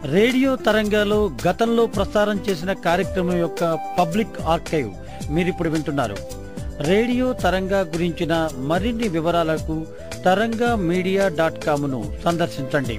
Radio తరంగాలో గతంలో ప్రసారం చేసిన కార్యక్రమం యొక్క పబ్లిక్ ఆర్కైవ్ మీరిప్పుడు వింటున్నారు రేడియో తరంగా గురించిన మరిన్ని వివరాలకు తరంగా మీడియా డాట్ కామ్ను సందర్శించండి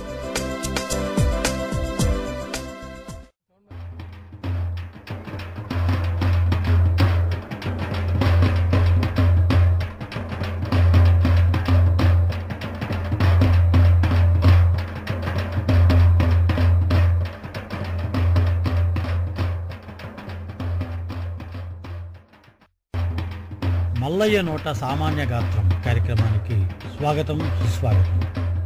మల్లయ్య నోట సామాన్య గాత్రం కార్యక్రమానికి స్వాగతం సుస్వాగతం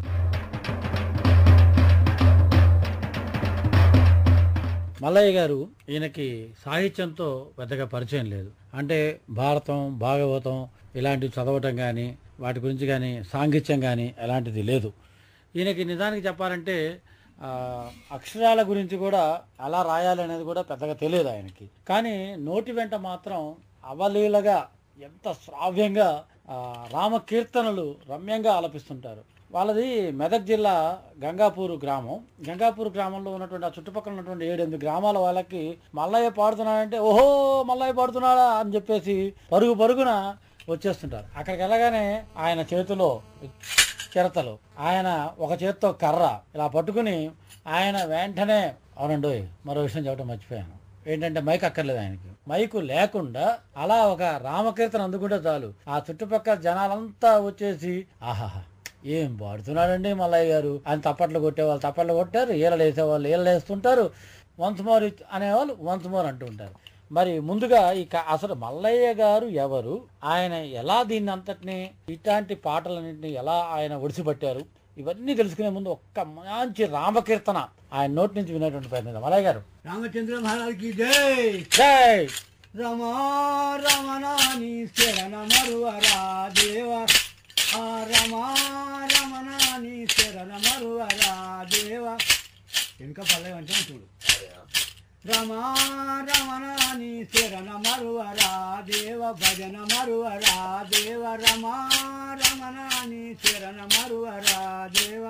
మల్లయ్య గారు ఈయనకి సాహిత్యంతో పెద్దగా పరిచయం లేదు అంటే భారతం భాగవతం ఇలాంటివి చదవటం కానీ వాటి గురించి కానీ సాంగిత్యం కానీ ఎలాంటిది లేదు ఈయనకి నిజానికి చెప్పాలంటే ఆ, అక్షరాల గురించి కూడా ఎలా రాయాలి అనేది కూడా పెద్దగా తెలియదు ఆయనకి కానీ నోటి వెంట మాత్రం అవలీలగా ఎంత శ్రావ్యంగా ఆ, రామకీర్తనలు రమ్యంగా ఆలపిస్తుంటారు వాళ్ళది మెదక్ జిల్లా గంగాపూర్ గ్రామం గంగాపూర్ గ్రామంలో ఉన్నటువంటి ఆ చుట్టుపక్కల ఉన్నటువంటి ఏడెనిమిది గ్రామాల వాళ్ళకి మల్లయ్య పాడుతున్నాడంటే ఓహో మల్లయ్య పాడుతున్నాడా అని చెప్పేసి పరుగు పరుగున వచ్చేస్తుంటారు అక్కడికి వెళ్ళగానే ఆయన చేతిలో చిరతలు ఆయన ఒక చేత్తో కర్ర ఇలా పట్టుకుని ఆయన వెంటనే అవునండి మరో విషయం చెప్పడం మర్చిపోయాను ఏంటంటే మైక్ అక్కర్లేదు ఆయనకి మైకు లేకుండా అలా ఒక రామకీర్తన అందుకుంటే చాలు ఆ చుట్టుపక్కల జనాలంతా వచ్చేసి ఆహాహా ఏం పాడుతున్నాడండి మల్లయ్య గారు ఆయన తప్పట్లు కొట్టేవాళ్ళు తప్పట్లు కొట్టారు ఈలలు వేసేవాళ్ళు ఈలలు వేస్తుంటారు వన్స్ మోర్ అనేవాళ్ళు వన్స్ మోర్ అంటూ ఉంటారు మరి ముందుగా ఈ క- అసలు మల్లయ్య గారు ఎవరు ఆయన ఎలా దీన్ని అంతటిని ఇట్లాంటి పాటలన్నింటినీ ఎలా ఆయన ఒడిసిపట్టారు ఇవన్నీ తెలుసుకునే ముందు ఒక్క మంచి రామకీర్తన ఆయన నోటి నుంచి వినేటువంటి ప్రయత్నం మల్లయ్య గారు రామచంద్ర మహారాజ్ కి జై జై రమా రమణాని శరణ మరువరా దేవ ఆ రమా రమణాని శరణ మరువరా దేవ ఇంకా పల్లె అంటే చూడు రమా రమణాని శరణ మరువరా దేవ భజన మరువరా దేవ రమా రమణాని శరణ మరువరా దేవ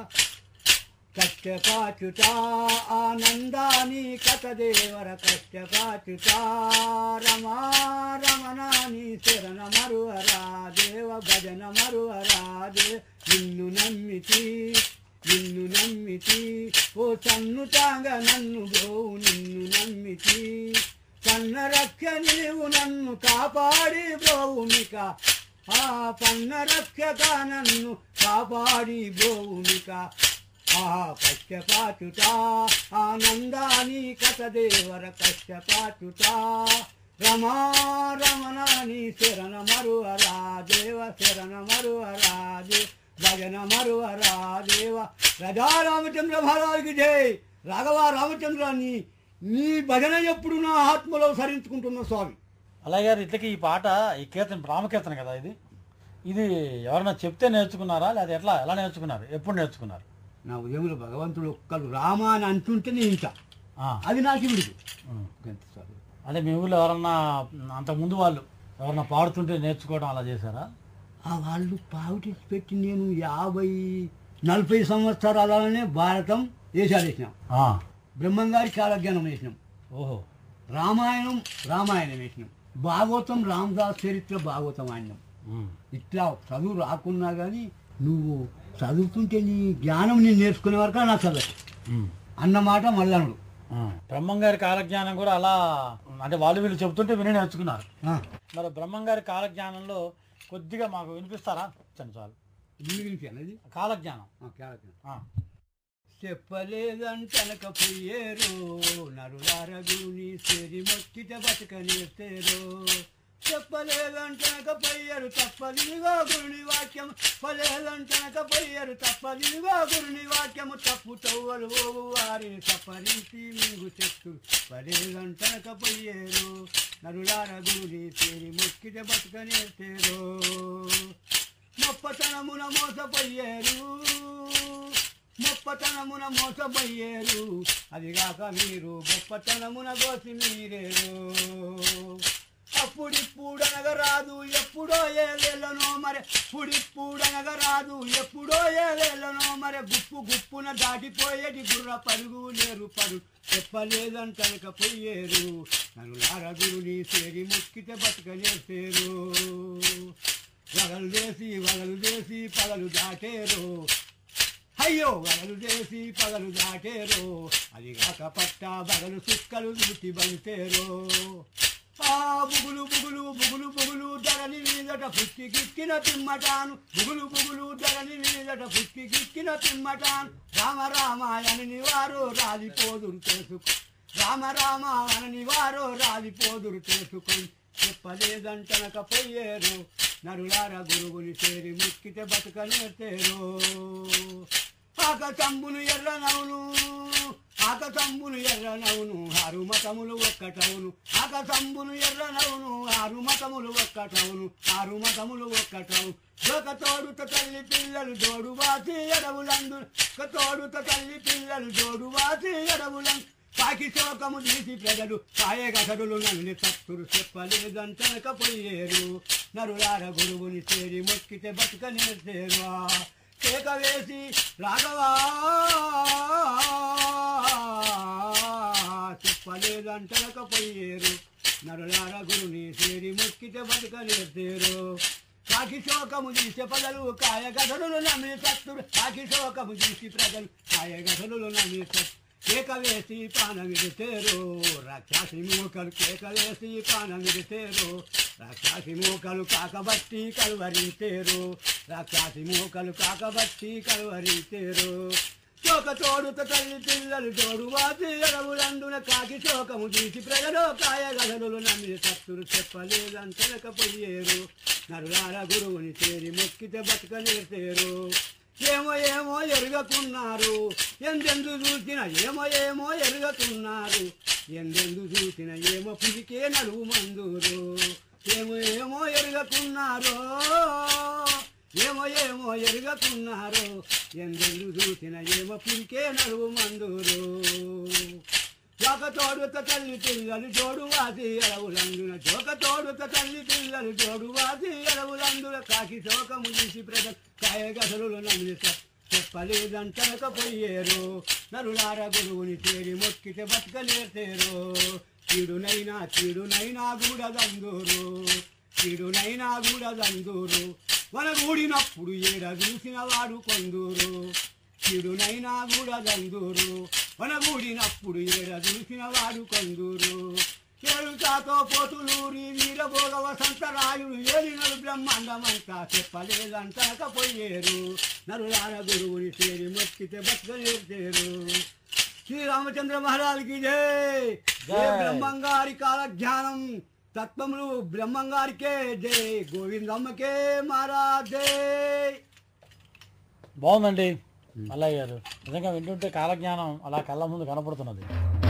కష్టపాచుట ఆనందాని కథ దేవర కష్టపాచుట రమా రమణాని శరణ మరువరా దేవ భజన మరువరా దే నిన్ను నమ్మితి నిన్ను నమ్మితి ఓ సన్నుతాంగ నన్ను గోవు నిన్ను నమ్మితి కన్న రక్ష నీవు నన్ను కాపాడి భౌమిక ఆ పన్న రక్షక నన్ను కాపాడి భౌమిక ఆ కష్టపాటుట ఆనందాని కథ దేవర కష్టపాటుట రమా రమణాని శరణ మరువరా దేవ శరణ మరువరా దే భజన మరువరా దేవ రజా రామచంద్ర మహారాజుకి జై రాఘవ రామచంద్రాన్ని నీ భజన ఎప్పుడు నా ఆత్మలో సరించుకుంటున్న స్వామి మల్లయ్య గారు ఇట్లకి ఈ పాట ఈ కీర్తన రామకీర్తన కదా ఇది ఇది ఎవరన్నా చెప్తే నేర్చుకున్నారా లేదా ఎట్లా ఎలా నేర్చుకున్నారు ఎప్పుడు నేర్చుకున్నారు నా ఉదయంలో భగవంతుడు ఒక్కరు రామ అని అంటుంటే నేను ఇంట ఆ, అది నా శివుడికి ఉం. గంత స్వామి అంటే మీ ఊళ్ళో ఎవరన్నా అంతకుముందు వాళ్ళు ఎవరన్నా పాడుతుంటే నేర్చుకోవడం అలా చేశారా ఆ వాళ్ళు పావుటి పెట్టి నేను యాభై నలభై సంవత్సరాలనే భారతం వేషాలు వేసినాం ఆ, బ్రహ్మంగారి కాలజ్ఞానం వేసినాం ఓహో రామాయణం రామాయణం వేసినాం భాగవతం రామదాస్ చరిత్ర భాగవతం ఆడినాం ఉం. ఇట్లా చదువు రాకున్నా కానీ నువ్వు చదువుతుంటే నీ జ్ఞానం నేను నేర్చుకునే వరకు నా చదువు ఉం. అన్నమాట మల్లనుడు ఆ, బ్రహ్మంగారి కాలజ్ఞానం కూడా అలా అంటే వాళ్ళు వీళ్ళు చెబుతుంటే విని నేర్చుకున్నారు ఆ, మరి బ్రహ్మంగారి కాలజ్ఞానంలో కొద్దిగా మాకు వినిపిస్తారా చండి చాలు ఇల్లు వినిపించాను కాలజ్ఞానం ఆ, కాలజ్ఞానం ఆ, చెప్పలేదంటనకపోయేరు నరులారగుని సిరి మొక్కిట బతకనేస్తేరు చెప్పలేదంటనకపోయారు తప్పదిగా గురుని వాక్యం పలేదంటనకపోయారు తప్పదిగా గురుని వాక్యము తప్పు తవ్వలు ఓవు వారిని సపరించి మింగు చెట్టు పలేదంటనకపోయారు నరులారగుని సిరి మొక్కిట బతకనేస్తేరు మొప్పతనమున మోసపోయారు గొప్పతనమున మోసపోయేరు అదిగాక మీరు గొప్పతనమున గోసి మీరేరు అప్పుడిప్పుడనగా రాదు ఎప్పుడో ఏలేళ్ళనో మరి పుడిప్పుడనగా రాదు ఎప్పుడో ఏలేళ్ళనో మరి గుప్పు గుప్పున దాటిపోయేటి గుర్ర పరుగు లేరు పరు చెప్పలేదంటనక పోయేరు నన్ను లారగురుని సేరి ముక్కితే బతకలేసేరు వగలు చేసి వగలు చేసి పగలు దాటేరు అయ్యో వగలు చేసి పగలు దాటేరు అది కాక పట్ట బగలు సుక్కలు చూసి బంతేరు ఆ బుగులు బుగులు బుగులు బుగులు ధరని మీదట పుట్టి గిక్కిన తిమ్మటాను బుగులు బుగులు ధరని మీదట పుట్టి గిక్కిన తిమ్మటాను రామ రామాయణని వారు రాలిపోదురు తెలుసుకో రామ రామ అనని వారు రాలిపోదురు తెలుసుకొని చెప్పలేదంటనక పోయేరు నరులార గురువుని చేరి ముక్కితే బతుకనేతేరు ఆకతంబును ఎర్రనవును ఆకతంబును ఎర్రనవును ఆరు మతములు ఒక్కటవును ఆకతంబును ఎర్రనవును ఆరు మతములు ఒక్కటవును ఆరు మతములు ఒక్కటవు ఒక తోడుత తల్లి పిల్లలు జోడు వాసి ఎడవులందు ఒక తోడుత తల్లి పిల్లలు జోడు వాసి ఎడవులందు పాకి శోకము తీసి ప్రజలు కాయగసరులు నన్ను తప్పురు చెప్పలేదంటనకపోయేరు నరులార గురువుని చేరి మొక్కితే బతుక నేర్చేరు కేక వేసి రాఘవా చెప్పలేదంటనకపోయేరు నరులార గురుని చేరి మొక్కితే బతుక నేర్చేరు కాకి శోకము తీసే ప్రజలు కాయగసరులు నమ్మి తత్తురు కాకి శోకము తీసి ప్రజలు కాయగసరులు నమ్మి తత్తు కేక వేసి పాన విడితేరు రాక్షసి మూకలు కేక వేసి పాన విడితేరు రాక్షసి మూకలు కాకబట్టి కలువరింతేరు రాక్షసి మూకలు కాకబట్టి కలువరింతేరు చోక తోడుత తల్లి పిల్లలు తోడు వాసి ఎడవులందున కాకి శోకము తీసి ప్రజలు కాయగలలు నమ్మి సత్తురు చెప్పలేదంతనకపోయేరు నరులార గురువుని చేరి మొక్కితే బతుక నేర్తేరు ఏమో ఏమో ఎరుగకున్నారు ఎందెందు చూసిన ఏమో ఏమో ఎరుగకున్నారు ఎందెందు చూసిన ఏమో పులికే నడువు మందురు ఏమో ఏమో ఎరుగకున్నారు ఏమో ఏమో ఎరుగకున్నారు ఎందెందు చూసిన ఏమో పులికే నడువు మందురు జోక తోడుత తల్లి పిల్లలు జోడు వాసి ఎడవులందున జోక తోడుత తల్లి పిల్లలు జోడు వాసి ఎడవులందున కాకి శోకము తీసి ప్రజలు కాయగసలు నమ్మి చెప్పలేదంటనకపోయేరు నరులార గురువుని చేరి మొక్కితే బతుక నేర్తేరు చీడునైనా చీడునైనా కూడా దందూరు చీడునైనా కూడా దందూరు వనగూడినప్పుడు ఏడ చూసిన వాడు కొందూరు చిడునైనా కూడా దందూరు వనగూడినప్పుడు ఏడ చూసిన వాడు కొందూరు ఏడు చాతో పోతులూరి వీరభోగ వసంతరాయుడు ఏలినడు బ్రహ్మాండమంతా చెప్పలేదంటకపోయేరు నరులార గురువుని చేరి మొక్కితే బతకలేరు శ్రీరామచంద్ర మహారాజుకి జై జై జై. బ్రహ్మంగారి కాల జ్ఞానం తత్వములు బ్రహ్మంగారికే జై గోవిందమ్మకే మహారాజ్ జై బాగుందండి మల్లయ్య గారు నిజంగా వింటుంటే కాలజ్ఞానం అలా కళ్ళ ముందు కనపడుతున్నది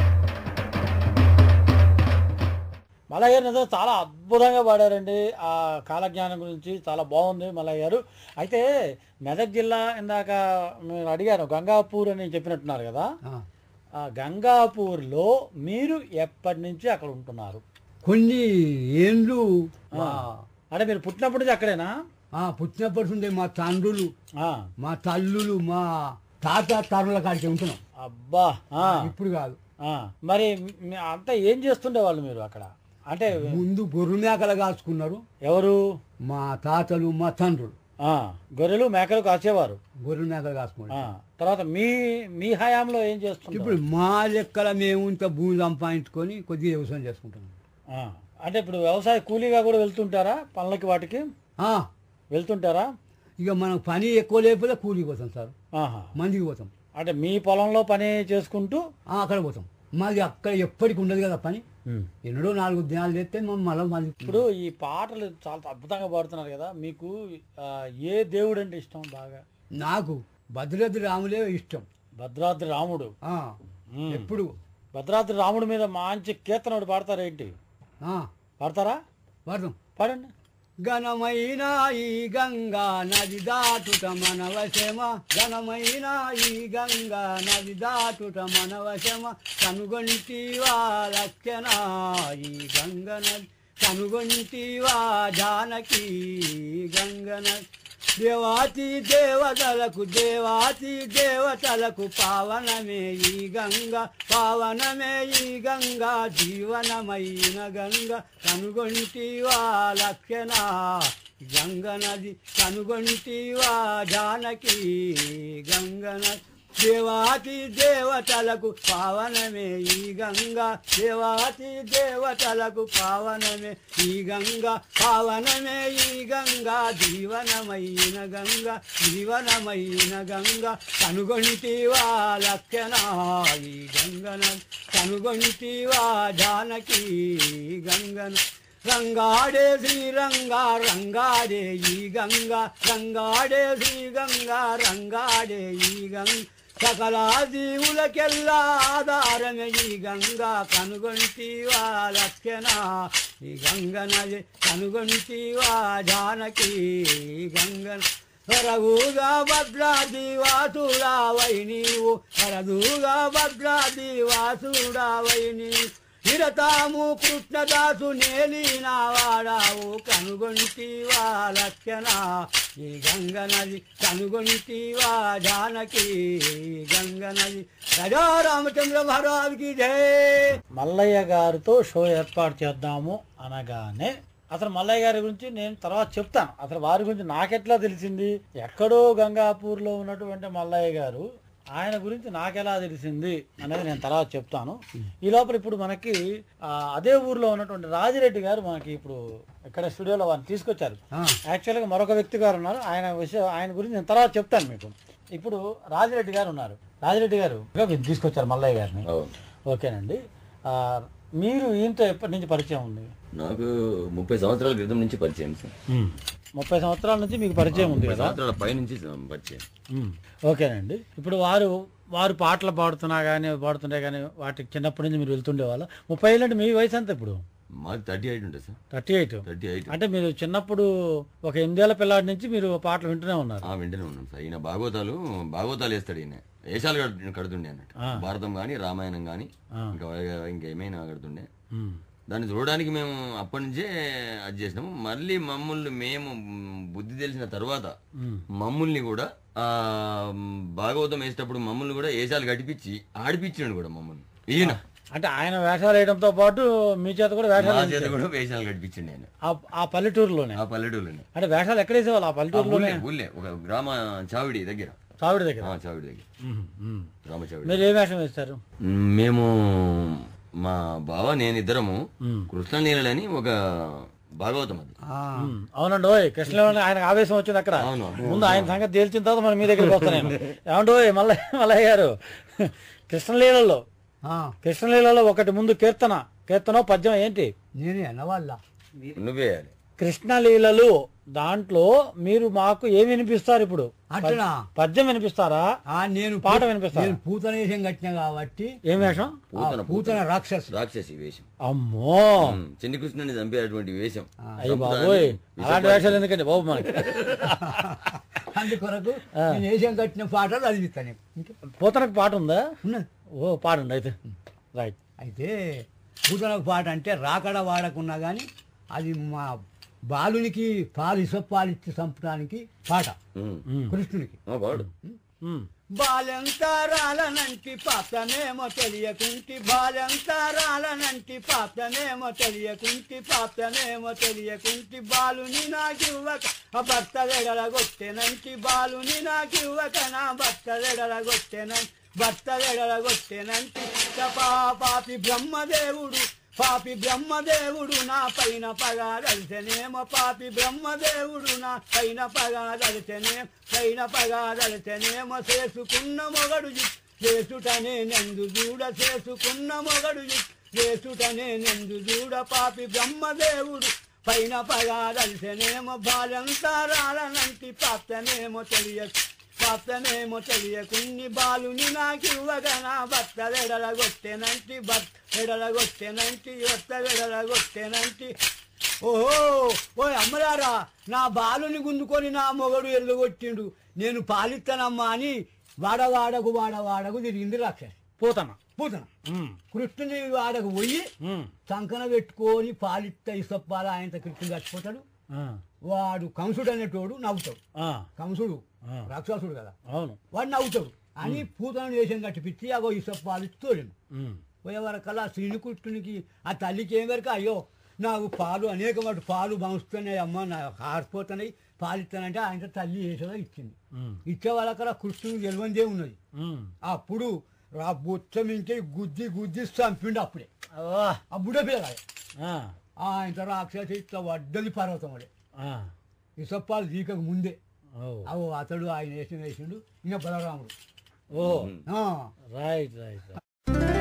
మల్లయ్య గారు నిజంగా చాలా అద్భుతంగా పాడారండి ఆ కాలజ్ఞానం గురించి చాలా బాగుంది మల్లయ్య గారు అయితే మెదక్ జిల్లా ఇందాక మీరు అడిగారు గంగాపూర్ అని చెప్పినట్టున్నారు కదా ఆ గంగాపూర్లో మీరు ఎప్పటి నుంచి అక్కడ ఉంటున్నారు కొన్ని ఏండ్లు ఆ, అంటే మీరు పుట్టినప్పటి నుంచి అక్కడేనా ఆ పుట్టినప్పటి నుండి మా తండ్రులు ఆ, మా తల్లులు మా తాత తరుల కాడికి ఉంటున్నాం అబ్బా ఆ, ఇప్పుడు కాదు ఆ. మరి మీ- అంతా ఏం చేస్తుండేవాళ్ళు మీరు అక్కడ అంటే ముందు గొర్రె మేకలు కాచుకున్నారు ఎవరు మా తాతలు మా తండ్రులు ఆ గొర్రెలు మేకలు కాసేవారు గొర్రె మేకలు కాచుకున్నారు ఆ తర్వాత మీ మీ హయాంలో ఏం చేస్తుంటారు ఇప్పుడు మా లెక్కల మేము ఇంత భూమి సంపాదించుకొని కొద్దిగా వ్యవసాయం చేసుకుంటున్నాం ఆ, అంటే ఇప్పుడు వ్యవసాయ కూలీగా కూడా వెళ్తుంటారా పనులకి వాటికి ఆ, వెళ్తుంటారా ఇక మనకు పని ఎక్కువ లేకపోతే కూలికి పోతాం సార్ ఆహా మందికి పోతాం అంటే మీ పొలంలో పని చేసుకుంటూ ఆ, అక్కడ పోతాం మాది అక్కడ ఎప్పటికి ఉండదు కదా పని ఉమ్. ఎన్నడో నాలుగు దినాలు చేస్తే మనం మళ్ళీ మళ్ళీ ఇప్పుడు ఈ పాటలు చాలా అద్భుతంగా పాడుతున్నారు కదా మీకు ఆ, ఏ దేవుడు అంటే ఇష్టం బాగా నాకు భద్రాద్రి రాములే ఇష్టం భద్రాద్రి రాముడు ఆ, ఉమ్. ఎప్పుడు భద్రాద్రి రాముడి మీద మంచి కీర్తన ఒకటి పాడతారా ఏంటి ఆ, పాడతారా పడతాం పాడండి ఘనమైన ఈ గంగా నది దాటుట మనవశమ ఘనమైన ఈ గంగా నది దాటుట మనవశమ కనుగొంటివా లక్షణ ఈ గంగ నది కనుగొంటివా జానకి గంగన దేవాతి దేవతలకు దేవాతి దేవతలకు పావనమే ఈ గంగ పావనమే ఈ గంగ జీవనమైన గంగ కనుగొంటివా లక్షణ గంగ నది కనుగొంటివా జానకి గంగ నది దేవాతి దేవతలకు పావనమే ఈ గంగ దేవాతి దేవతలకు పావనమే ఈ గంగ పావనమే ఈ గంగ జీవనమైన గంగ జీవనమైన గంగ కనుగొంటివా లక్షణ ఈ గంగన కనుగొంటివా జానకి గంగన రంగాడే శ్రీరంగా రంగాడే ఈ గంగ రంగాడే శ్రీ గంగా రంగాడే ఈ గంగ సకల జీవులకెల్లా ఆధారమే ఈ గంగా కనుగొంటివా లక్షణ ఈ గంగనది కనుగొంటివా జానకి గంగన హరగుగా భద్రాది వాసుడావై నీవు హరదుగా భద్రాది వాసుడావై నీవు నిరతాము కృష్ణదాసు నేలిన వాడావు కనుగొంటివా లక్షణ ఈ గంగ నది కనుగొంటివా జానకి గంగ నది రజా రామచంద్ర మహారాజుకి జై మల్లయ్య గారితో షో ఏర్పాటు చేద్దాము అనగానే అసలు మల్లయ్య గారి గురించి నేను తర్వాత చెప్తాను అసలు వారి గురించి నాకెట్లా తెలిసింది ఎక్కడో గంగాపూర్లో ఉన్నటువంటి మల్లయ్య గారు ఆయన గురించి నాకెలా తెలిసింది అనేది నేను తర్వాత చెప్తాను ఈ లోపల ఇప్పుడు మనకి ఆ, అదే ఊర్లో ఉన్నటువంటి రాజిరెడ్డి గారు మనకి ఇప్పుడు ఇక్కడ స్టూడియోలో వారిని తీసుకొచ్చారు ఆ. యాక్చువల్గా మరొక వ్యక్తి గారు ఉన్నారు ఆయన విషయం ఆయన గురించి నేను తర్వాత చెప్తాను మీకు ఇప్పుడు రాజిరెడ్డి గారు ఉన్నారు రాజిరెడ్డి గారు మీరు తీసుకొచ్చారు మల్లయ్య గారిని అవును ఓకేనండి ఆ, మీరు ఈయనతో ఎప్పటి నుంచి పరిచయం ఉంది నాకు ముప్పై సంవత్సరాల క్రితం నుంచి పరిచయం సార్ ముప్పై సంవత్సరాల నుంచి మీకు పరిచయం ఉంది ముప్పై కదా సంవత్సరాల పై నుంచి పరిచయం ఉమ్. ఓకేనండి ఇప్పుడు వారు వారు పాటలు పాడుతున్నా కానీ పాడుతుంటే కానీ వాటికి చిన్నప్పటి నుంచి మీరు వెళ్తుండే వాళ్ళ ముప్పై ఏళ్ళు అంటే మీ వయసు ఎంత ఇప్పుడు మాకు థర్టీ ఎయిట్ ఉంటుంది sir thirty eight thirty eight అంటే మీరు చిన్నప్పుడు ఒక ఎనిమిదేళ్ల పిల్లాడి నుంచి మీరు పాటలు వింటూనే ఉన్నారు ఆ వెంటనే ఉన్నాం సార్ ఈయన భాగవతాలు భాగవతాలు వేస్తాడు ఈయన వేషాలు కడు- కడుతుండే అన్నట్టు భారతం కానీ రామాయణం కానీ ఇంకా ఇంకేమైనా కడుతుండే ఉమ్. దాన్ని చూడడానికి మేము అప్పటి నుంచే అది చేసినాము మళ్ళీ మమ్మల్ని మేము మ్, బుద్ధి తెలిసిన తర్వాత ఉమ్. మమ్మల్ని కూడా ఆ మ్, భాగవతం వేసేటప్పుడు మమ్మల్ని కూడా వేషాలు కట్టిపించి ఆడిపించాడు కూడా మమ్మల్ని ఈయన అంటే ఆయన వేషాలు వేయడంతో పాటు మీ చేత కూడా మా వేషాలు చేత కూడా వేషాలు కట్టించిండు ఆయన ఆ- ఆ పల్లెటూరులోనే ఆ పల్లెటూరులోనే అంటే వేషాలు ఎక్కడ వేసేవాళ్ళు ఆ ఆ పల్లెటూరులోనే ఊళ్ళే ఊళ్ళే ఒక గ్రామ చావిడి దగ్గర చావిడి దగ్గర ఆ చావిడి దగ్గర ఉమ్, ఉమ్. గ్రామ చావిడి మీరు ఏ వేషం వేస్తారు మేము మా బావ నేను ఇద్దరము మ్మ్. కృష్ణనీలని ఒక భాగవతం అది ఉమ్, అవునండి ఓయ్ కృష్ణలో ఆయన ఆవేశం వచ్చింది అక్కడ అవును. ముందు ఆయన సంగతి తేల్చిన తర్వాత మనం మీ దగ్గరికి వస్తాను నేను ఏమంటో మల్లయ్య మల్లయ్య గారు కృష్ణలీలలో ఆ, కృష్ణలీలలో ఒకటి ముందు కీర్తన కీర్తన పద్యం ఏంటి నేనే అన్నవాళ్ళ నువ్వే వేయాలి కృష్ణలీలలు దాంట్లో మీరు మాకు ఏమి వినిపిస్తారు ఇప్పుడు అట్లా పద్యం వినిపిస్తారా ఆ, నేను పాట వినిపిస్తారా? నేను పూతనేశం కట్టిన కాబట్టి ఏం వేషం ఆ, పూతన పూతన రాక్షసు రాక్షసి వేషం అమ్మో మ్మ్. చిన్ని కృష్ణుని చంపేటువంటి వేషం అయ్యి బాబోయ్ అలాంటి వేషాలు ఎందుకండి బాబు మనకి అందుకొరకు నేను వేషం కట్టిన పాటలు చదివిస్తాను ఇంకా పూతనకు పాట ఉందా ఉన్నది ఓ పాడండి అయితే రైట్ అయితే పూతనకు పాట అంటే రాకడ వాడకున్నా కానీ అది మా బాలునికి పాలు ఇసప్పాలు ఇచ్చి చంపడానికి పాట మ్మ్. కృష్ణునికి ఆ, వాడు ఉమ్. బాలెంతరాలనంటి పాపమేమో తెలియకుంటి బాలెంతరాలనంటి పాపమేమో తెలియకుంటి పాపమేమో తెలియకుంటి బాలుని నాకివ్వక ఆ భర్త వెడలగొట్టెనంటి బాలుని నాకివ్వక నా భర్త వెడలగొట్టెనంటి భర్త వెడలగొట్టెనంటి పాపి బ్రహ్మదేవుడు పాపి బ్రహ్మదేవుడు నా పైన పగాదలితేనేమో పాపి బ్రహ్మదేవుడు నా పైన పగాదలితేనే పైన పగాదలితేనేమో చేసుకున్న మొగడు జు- చేసుటనే నందు చూడ చేసుకున్న మొగడు జు- చేసుటనే నందు చూడ పాపి బ్రహ్మదేవుడు పైన పగాదలితేనేమో బాలంతారాలనంటి ప్రాప్తనేమో తెలియదు భర్తనేమో తెలియకున్ని బాలుని నాకివ్వగా నా భర్త వెడలగొట్టెనంటి భర్త వెడలగొట్టెనంటి భర్త వెడలగొట్టెనంటి ఓహో ఓ అమ్మలారా నా బాలుని గుందుకొని నా మొగడు ఎల్లగొట్టిండు నేను పాలిత్తనమ్మా అని వాడవాడకు వాడవాడకు తిరిగింది రాక్షసి పోతన పూతన ఉమ్, కృష్ణుని వాడకు పోయి ఉమ్, సంకన పెట్టుకొని పాలిత్త ఇసప్పాల ఆయనతో కృష్ణుడు చచ్చిపోతాడు ఆ, వాడు కంసుడు అనేటోడు నవ్వుతాడు ఆ, కంసుడు ఆ. రాక్షసుడు కదా అవును వాడు నవ్వుతాడు అని పూతన వేషం కట్టిపిచ్చి అగో ఇసప్పాలు తోలిండు ఉమ్, పోయే వరకల్లా శ్రీనికృష్ణునికి ఆ తల్లికి ఏం వరకు అయ్యో నాకు పాలు అనేక మటు పాలు పంచుతున్నాయి అమ్మ నాకు హారిపోతున్నాయి పాలు ఇస్తానంటే ఆయన తల్లి వేసేదో ఇచ్చింది ఉమ్, ఇచ్చే వాళ్ళకల్లా కృష్ణునికి గెలవందే ఉన్నది ఉమ్. అప్పుడు ఆ బుచ్చమించి గుద్ది గుద్ది చంపిండు అప్పుడే ఓ, ఆ బుడ్డ పిల్లగాడు ఆ, ఆయన రాక్షసి ఇట్లా వడ్డది పర్వతం వాడే ఆ, ఇసప్పాలు దీకకు ముందే ఓ, అవు అతడు ఆయన వేసిన వేసిండు ఈయన బలరాముడు ఓ ఆ, రైట్ రైట్ రైట్.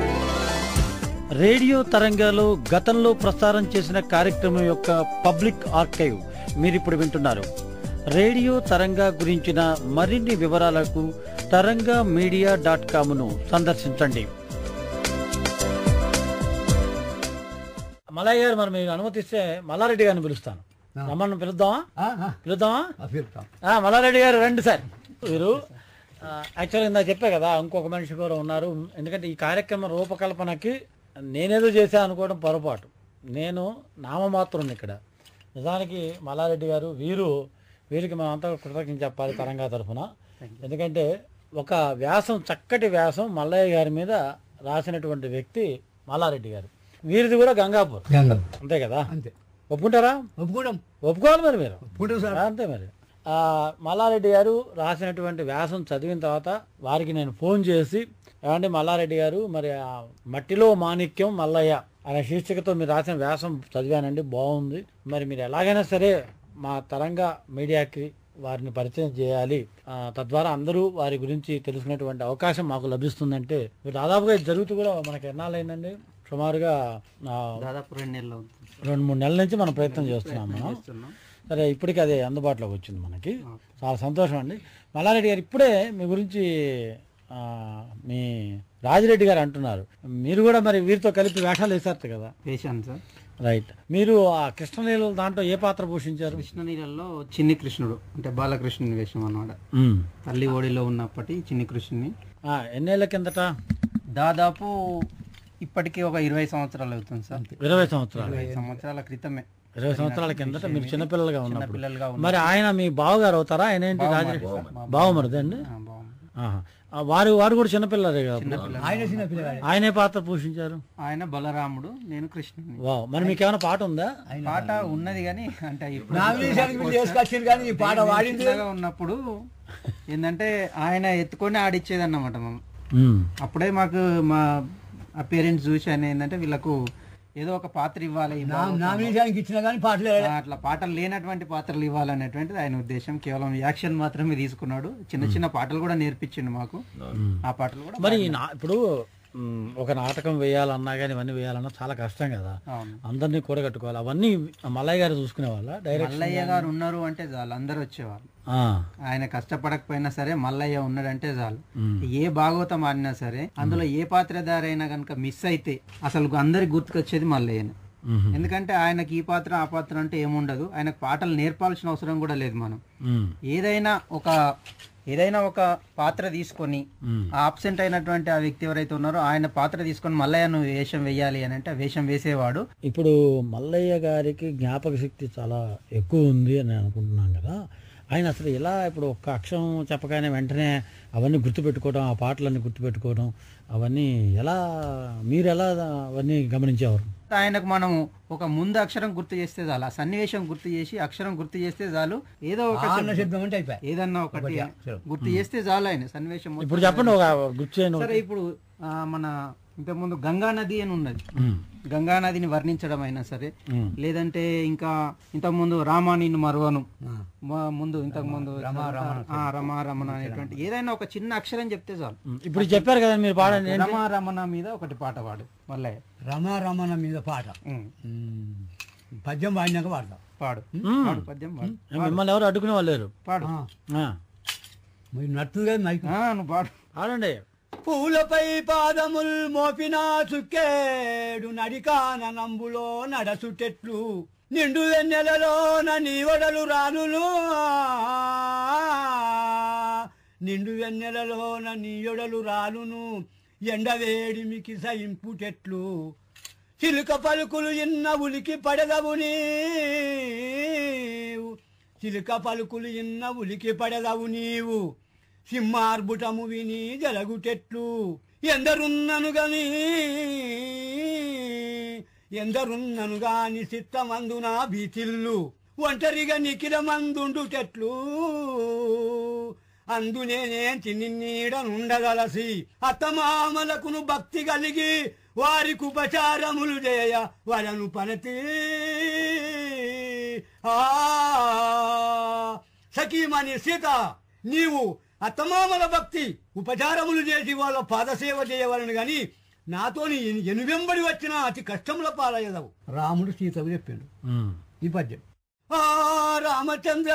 రేడియో తరంగాలో గతంలో ప్రసారం చేసిన కార్యక్రమం యొక్క పబ్లిక్ ఆర్కైవ్ మీరు ఇప్పుడు వింటున్నారు రేడియో తరంగా గురించిన మరిన్ని వివరాలకు తరంగా మీడియా డాట్ కామ్ను సందర్శించండి మలయ్య గారు మరి మీరు అనుమతిస్తే మల్లారెడ్డి గారిని పిలుస్తాను రమ్మని పిలుద్దామా ఆ, ఆ, పిలుద్దామా ఆ, పిలుస్తాం ఆ, మల్లారెడ్డి గారు రండి సార్ వీరు యాక్చువల్గా ఇందా చెప్పే కదా ఇంకొక మనిషి కూడా ఉన్నారు ఎందుకంటే ఈ కార్యక్రమం రూపకల్పనకి నేనేదో చేశా అనుకోవడం పొరపాటు నేను నామమాత్రం ఇక్కడ నిజానికి మల్లారెడ్డి గారు వీరు వీరికి మనం అంతా కృతజ్ఞత చెప్పాలి తరంగా తరఫున ఎందుకంటే ఒక వ్యాసం చక్కటి వ్యాసం మల్లయ్య గారి మీద రాసినటువంటి వ్యక్తి మల్లారెడ్డి గారు వీరిది కూడా గంగాపూర్ గంగం అంతే కదా అంతే ఒప్పుకుంటారా ఒప్పుకుంటాం ఒప్పుకోవాలి మరి మీరు ఒప్పుకుంటాం సార్ అంతే మరి ఆ, మల్లారెడ్డి గారు రాసినటువంటి వ్యాసం చదివిన తర్వాత వారికి నేను ఫోన్ చేసి ఏమంటే మల్లారెడ్డి గారు మరి ఆ మట్టిలో మాణిక్యం మల్లయ్య అనే శీర్షికతో మీరు రాసిన వ్యాసం చదివానండి బాగుంది మరి మీరు ఎలాగైనా సరే మా తరంగా మీడియాకి వారిని పరిచయం చేయాలి ఆ, తద్వారా అందరూ వారి గురించి తెలుసుకునేటువంటి అవకాశం మాకు లభిస్తుందంటే మీరు దాదాపుగా ఇది జరుగుతూ కూడా మనకి ఎన్నాళ్ళైందండి సుమారుగా ఆ, దాదాపు రెండు నెలలు అవుతుంది రెండు మూడు నెలల నుంచి మనం ప్రయత్నం చేస్తున్నాం మనం చేస్తున్నాం. సరే ఇప్పటికి అదే అందుబాటులోకి వచ్చింది మనకి చాలా సంతోషం అండి మల్లారెడ్డి గారు ఇప్పుడే మీ గురించి ఆ, మీ రాజిరెడ్డి గారు అంటున్నారు మీరు కూడా మరి వీరితో కలిపి వేషాలు వేశారు కదా వేశాను సార్ రైట్ మీరు ఆ కృష్ణలీల దాంట్లో ఏ పాత్ర పోషించారు కృష్ణ నీళ్ళల్లో చిన్ని కృష్ణుడు అంటే బాలకృష్ణుని వేషం అన్నమాట ఉమ్. తల్లి ఓడిలో ఉన్నప్పటి చిన్ని కృష్ణుని ఆ, ఎన్నేళ్ల కిందట దాదాపు ఇప్పటికీ ఒక ఇరవై సంవత్సరాలు అవుతుంది సార్ ఇరవై సంవత్సరాలు ఇరవై సంవత్సరాల క్రితమే ఇరవై సంవత్సరాల కిందట మీరు చిన్నపిల్లలుగా ఉన్నప్పుడు పిల్లలుగా ఉన్న మరి ఆయన మీ బావగారు అవుతారా ఆయన ఏంటి రాజిరెడ్డి బావమరిదండి ఆ, బాగుంది ఆహా. ఆ, వారు వారు కూడా చిన్నపిల్లలే కదా ఆయన చిన్న పిల్లగాడు ఆయనే పాత్ర పోషించారు ఆయన బలరాముడు నేను కృష్ణుని వావ్ మరి మీకు ఏమైనా పాట ఉందా పాట ఉన్నది కానీ అంటే ఇప్పుడు నామినేషన్కి వీళ్ళు చేసుకొచ్చింది కానీ ఈ పాట వాడింది చిన్నగా ఉన్నప్పుడు ఏంటంటే ఆయన ఎత్తుకొని ఆడిచ్చేది అన్నమాట మనం ఉమ్. అప్పుడే మాకు మా ఆ పేరెంట్స్ చూసి ఆయన ఏంటంటే వీళ్ళకు ఏదో ఒక పాత్ర ఇవ్వాలి ఈ బావ- నామినేషన్కి ఇచ్చినా కానీ పాటలు ఆ, అట్లా పాటలు లేనటువంటి పాత్రలు ఇవ్వాలనేటువంటిది ఆయన ఉద్దేశం కేవలం యాక్షన్ మాత్రమే తీసుకున్నాడు చిన్న చిన్న పాటలు కూడా నేర్పించిండు మాకు ఆ పాటలు కూడా మరి ఈ నా- ఇప్పుడు ఉమ్, ఒక నాటకం వేయాలన్నా కానీ ఇవన్నీ వేయాలన్నా చాలా కష్టం కదా అవును అందరినీ కూడగట్టుకోవాలి అవన్నీ మల్లయ్య గారు చూసుకునే వాళ్ళ డైరెక్ట్ మల్లయ్య గారు ఉన్నారు అంటే చాలు అందరు వచ్చేవాళ్ళు ఆ, ఆయన కష్టపడకపోయినా సరే మల్లయ్య ఉన్నాడంటే చాలు ఉమ్. ఏ భాగవతం ఆడినా సరే అందులో ఏ పాత్రధారి అయినా కనుక మిస్ అయితే అసలు అందరికి గుర్తుకొచ్చేది మల్లయ్యనే ఉమ్. ఎందుకంటే ఆయనకి ఈ పాత్ర ఆ పాత్ర అంటే ఏముండదు ఆయనకు పాటలు నేర్పాల్సిన అవసరం కూడా లేదు మనం ఉమ్. ఏదైనా ఒక ఏదైనా ఒక పాత్ర తీసుకొని ఉమ్. ఆబ్సెంట్ అయినటువంటి ఆ వ్యక్తి ఎవరైతే ఉన్నారో ఆయన పాత్ర తీసుకొని మల్లయ్య నువ్వు వేషం వేయాలి అని అంటే ఆ వేషం వేసేవాడు ఇప్పుడు మల్లయ్య గారికి జ్ఞాపక శక్తి చాలా ఎక్కువ ఉంది అని అనుకుంటున్నాం కదా ఆయన అసలు ఎలా ఇప్పుడు ఒక్క అక్షరం చెప్పగానే వెంటనే అవన్నీ గుర్తుపెట్టుకోవడం ఆ పాటలన్నీ గుర్తుపెట్టుకోవడం అవన్నీ ఎలా మీరు ఎలా అవన్నీ గమనించేవారు ఆయనకు మనం ఒక ముందు అక్షరం గుర్తు చేస్తే చాలు ఆ సన్నివేశం గుర్తు చేసి అక్షరం గుర్తు చేస్తే చాలు ఏదో ఒక అన్న శబ్దం అంటే అయిపోయి ఏదన్నా ఒకటి గుర్తు చేస్తే చాలు ఆయన సన్నివేశం మొత్తం. ఇప్పుడు చెప్పండి ఒక గుర్తు చేయను సరే ఇప్పుడు ఆ, మన ఇంతకుముందు గంగా నది అని ఉన్నది ఉమ్. గంగా నదిని వర్ణించడం అయినా సరే ఉమ్. లేదంటే ఇంకా ఇంతకుముందు రామా నిన్ను మరువను మ- ముందు ఇంతకు ముందు ఆ, రమా రమణ అనేటువంటి ఏదైనా ఒక చిన్న అక్షరం చెప్తే చాలు ఉమ్. ఇప్పుడు చెప్పారు కదా మీరు పాడండి ఏంటి? రమా రమణ మీద ఒకటి పాట పాడు మల్లయ్య రమారమణ మీద పాట ఉమ్, ఉమ్. పద్యం పాడినాక పాడతాం పాడు ఉమ్. పాడు పద్యం పాడు మిమ్మల్ని ఎవరు అడ్డుకునే వాళ్ళు లేరు పాడు ఆ, ఆ. మీరు నట్టు కదా మైక్ ఆ, నువ్వు పాడు పాడండి పూలపై పాదముల్ మోపిన చుక్కేడు నడికాన నంబులో నడసుటెట్లు నిండు వెన్నెలలోన నీవడలు రానులు నిండు వెన్నెలలోన నీయొడలు రానును ఎండవేడిమికి సయింపుటెట్లు చిలుక పలుకులు ఇన్న ఉలికి పడదవు నీవు చిలుక పలుకులు ఇన్న ఉలికి పడదవు నీవు సింహార్బుటము విని జలగుటెట్లు ఎందరున్నను గని ఎందరున్నను గాని చిత్తమందున బీతిల్లు ఒంటరిగా నిఖిల మందుండుటెట్లు అందునేనే చిన్నీడనుండగలసి అత్తమామలకును భక్తి కలిగి వారికి ఉపచారములు చేయ వలను పనతి ఆ సఖీమణి సీత నీవు అత్తమామల భక్తి ఉపచారములు చేసి వాళ్ళ పాదసేవ చేయవలను గాని నాతోని ఎను- ఎనువెంబడి వచ్చిన అతి కష్టముల పాలయ్యదవు రాముడు సీతకు చెప్పాడు ఉమ్. ఈ పద్యం ఆ రామచంద్ర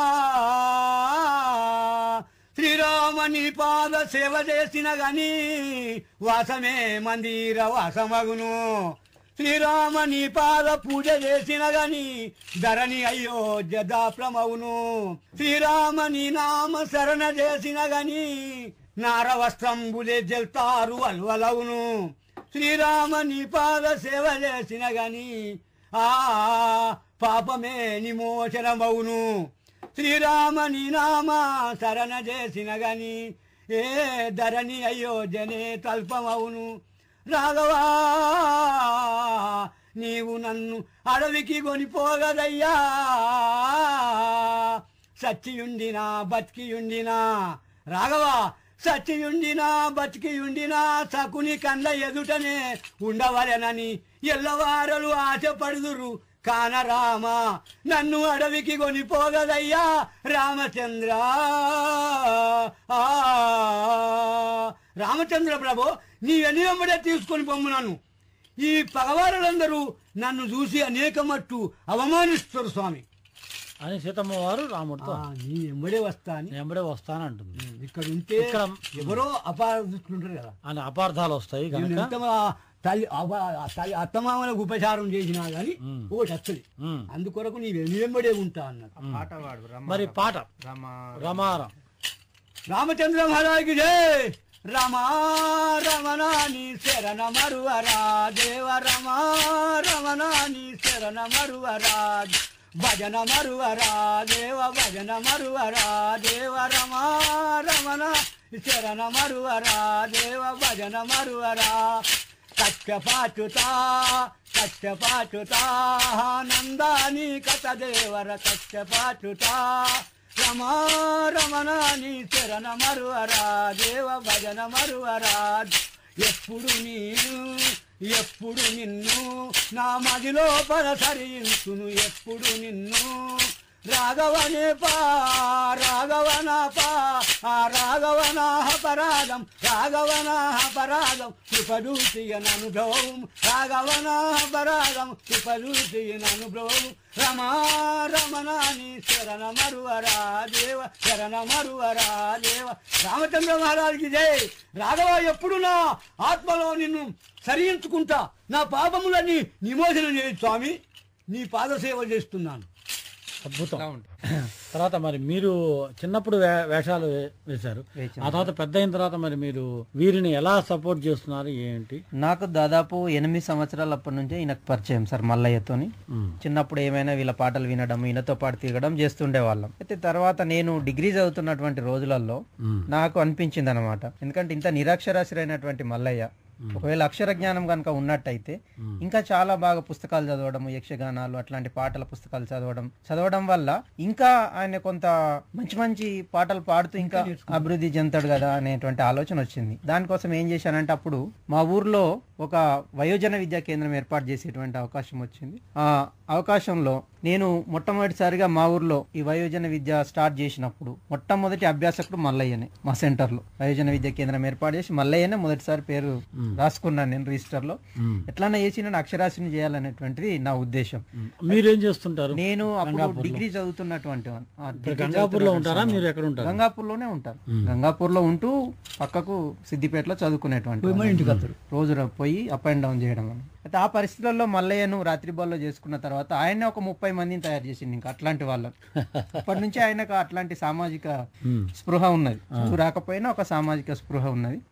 శ్రీరామని పాద సేవ చేసిన గని వాసమే మందిర వాసమగును శ్రీరామని పాద పూజ చేసిన గని ధరణి అయోధ్య దాప్రమవును శ్రీరామని నామ శరణ చేసిన గని నార వస్త్రంబులే జల్తారు అల్వలవును శ్రీరామని పాద సేవ చేసిన గని ఆ పాపమే నిమోచనమవును శ్రీరామని నామ శరణ చేసిన గని ఏ ధరణి అయోధ్యనే తల్పమవును రాఘవా నీవు నన్ను అడవికి కొనిపోగదయ్యా సచ్చియుండినా బతికియుండినా రాఘవా సచ్చియుండినా బతికియుండినా సకుని కండ్ల ఎదుటనే ఉండవలెనని ఎల్లవారలు ఆశపడుదురు కాన రామ నన్ను అడవికి కొనిపోగదయ్యా రామచంద్ర ఆ రామచంద్ర ప్రభు నీ వెనువెంబడే తీసుకొని పొమ్మునను ఈ పగవారులందరూ నన్ను చూసి అనేక మట్టు అవమానిస్తారు స్వామి అని సీతమ్మ వారు రాముడితో ఆ, నీ వెంబడే వస్తా అని నేను వెంబడే వస్తానంటుంది ఇక్కడ ఉంటే ఇక్కడ ఎవరో అపార్థుంటారు కదా అని అపార్థాలు వస్తాయి నేను కనుక ఎంత మా తల్లి అవ- ఆ తల్లి అత్తమామలకు ఉపచారం చేసినా గాని ఉమ్. ఒకటి వస్తుంది ఉమ్. అందుకొరకు నీ వెనువెంబడే ఉంటా అన్నట్టు పాట వాడు రమ మరి పాట రమ రమారం రామచంద్ర మహారాజుకి జై రమా రమణాని శరణ మరువరా దేవ రమా రమణాని శరణ మరువరా భజన మరువరా దేవ భజన మరువరా దేవ రమా రమణ శరణ మరువరా దేవ భజన మరువరా కష్టపాటుతా కష్టపాటుతా నందాని కథ దేవర కష్టపాటుతా రమా రమణాని శరణ మరువరా దేవ భజన మరువరా ఎప్పుడు నేను ఎప్పుడు నిన్ను నా మదిలో పరసరించును ఎప్పుడు నిన్ను రాఘవనే పా రాఘవన పా ఆ రాఘవనాపరాధం రాఘవనాపరాధం కృపదూతియన అనుభవం రాఘవనాపరాధం కృపదూతియన అనుభవం రమా రమణాని శరణ మరువరా దేవ శరణ మరువరా దేవ రామచంద్ర మహారాజుకి జై రాఘవ ఎప్పుడు నా ఆత్మలో నిన్ను సరించుకుంటా నా పాపములన్నీ నిమోచనం చేయి స్వామి నీ పాదసేవ చేస్తున్నాను అద్భుతం ఇలా ఉంటుంది తర్వాత మరి మీరు చిన్నప్పుడు వే- వేషాలు వే- వేశారు వేశాను. ఆ తర్వాత పెద్ద అయిన తర్వాత మరి మీరు వీరిని ఎలా సపోర్ట్ చేస్తున్నారు ఏంటి నాకు దాదాపు ఎనిమిది సంవత్సరాలు అప్పటి నుంచే ఈయనకు పరిచయం సార్ మల్లయ్యతోని ఉమ్. చిన్నప్పుడు ఏమైనా వీళ్ళ పాటలు వినడం ఈయనతో పాటు తిరగడం చేస్తుండే వాళ్ళం అయితే తర్వాత నేను డిగ్రీ చదువుతున్నటువంటి రోజులలో ఉమ్. నాకు అనిపించింది అనమాట ఎందుకంటే ఇంత నిరక్షరాస్యుడైనటువంటి మల్లయ్య ఒకవేళ అక్షర జ్ఞానం కనుక ఉన్నట్టయితే ఇంకా చాలా బాగా పుస్తకాలు చదవడం యక్షగానాలు అట్లాంటి పాటల పుస్తకాలు చదవడం చదవడం వల్ల ఇంకా ఆయన కొంత మంచి మంచి పాటలు పాడుతూ ఇంకా అభివృద్ధి చెందుతాడు కదా అనేటువంటి ఆలోచన వచ్చింది దానికోసం ఏం చేశానంటే అప్పుడు మా ఊర్లో ఒక వయోజన విద్యా కేంద్రం ఏర్పాటు చేసేటువంటి అవకాశం వచ్చింది ఆ అవకాశంలో నేను మొట్టమొదటిసారిగా మా ఊర్లో ఈ వయోజన విద్య స్టార్ట్ చేసినప్పుడు మొట్టమొదటి అభ్యాసకుడు మల్లయ్యనే మా సెంటర్లో వయోజన విద్యా కేంద్రం ఏర్పాటు చేసి మల్లయ్యనే మొదటిసారి పేరు రాసుకున్నాను నేను రిజిస్టర్ లో ఉమ్. ఎట్లన్నా చేసి నేను అక్షరాస్యుని చేయాలనేటువంటిది నా ఉద్దేశం ఉమ్. మీరేం చేస్తుంటారు నేను అప్పుడు డిగ్రీ చదువుతున్నటువంటి వాడిని. ఆ, డిగ్రీ గంగాపూర్ లో చదువుతున్న ఉంటారా మీరు ఎక్కడ ఉంటారు గంగాపూర్లోనే ఉంటాను గంగాపూర్లో ఉంటూ పక్కకు సిద్దిపేటలో చదువుకునేటువంటి మన వాడిని. ఇంటికి వస్తారు రోజు ర- పోయి అప్ అండ్ డౌన్ చేయడం అని అయితే ఆ పరిస్థితుల్లో మల్లయ్యను రాత్రి బాల్లో చేసుకున్న తర్వాత ఆయనే ఒక ముప్పై మందిని తయారు చేసింది ఇంకా అట్లాంటి వాళ్ళని అప్పటి నుంచి ఆయనకు అట్లాంటి సామాజిక ఉమ్. స్పృహ ఉన్నది చదువు రాకపోయినా ఒక సామాజిక స్పృహ ఉన్నది ఉమ్.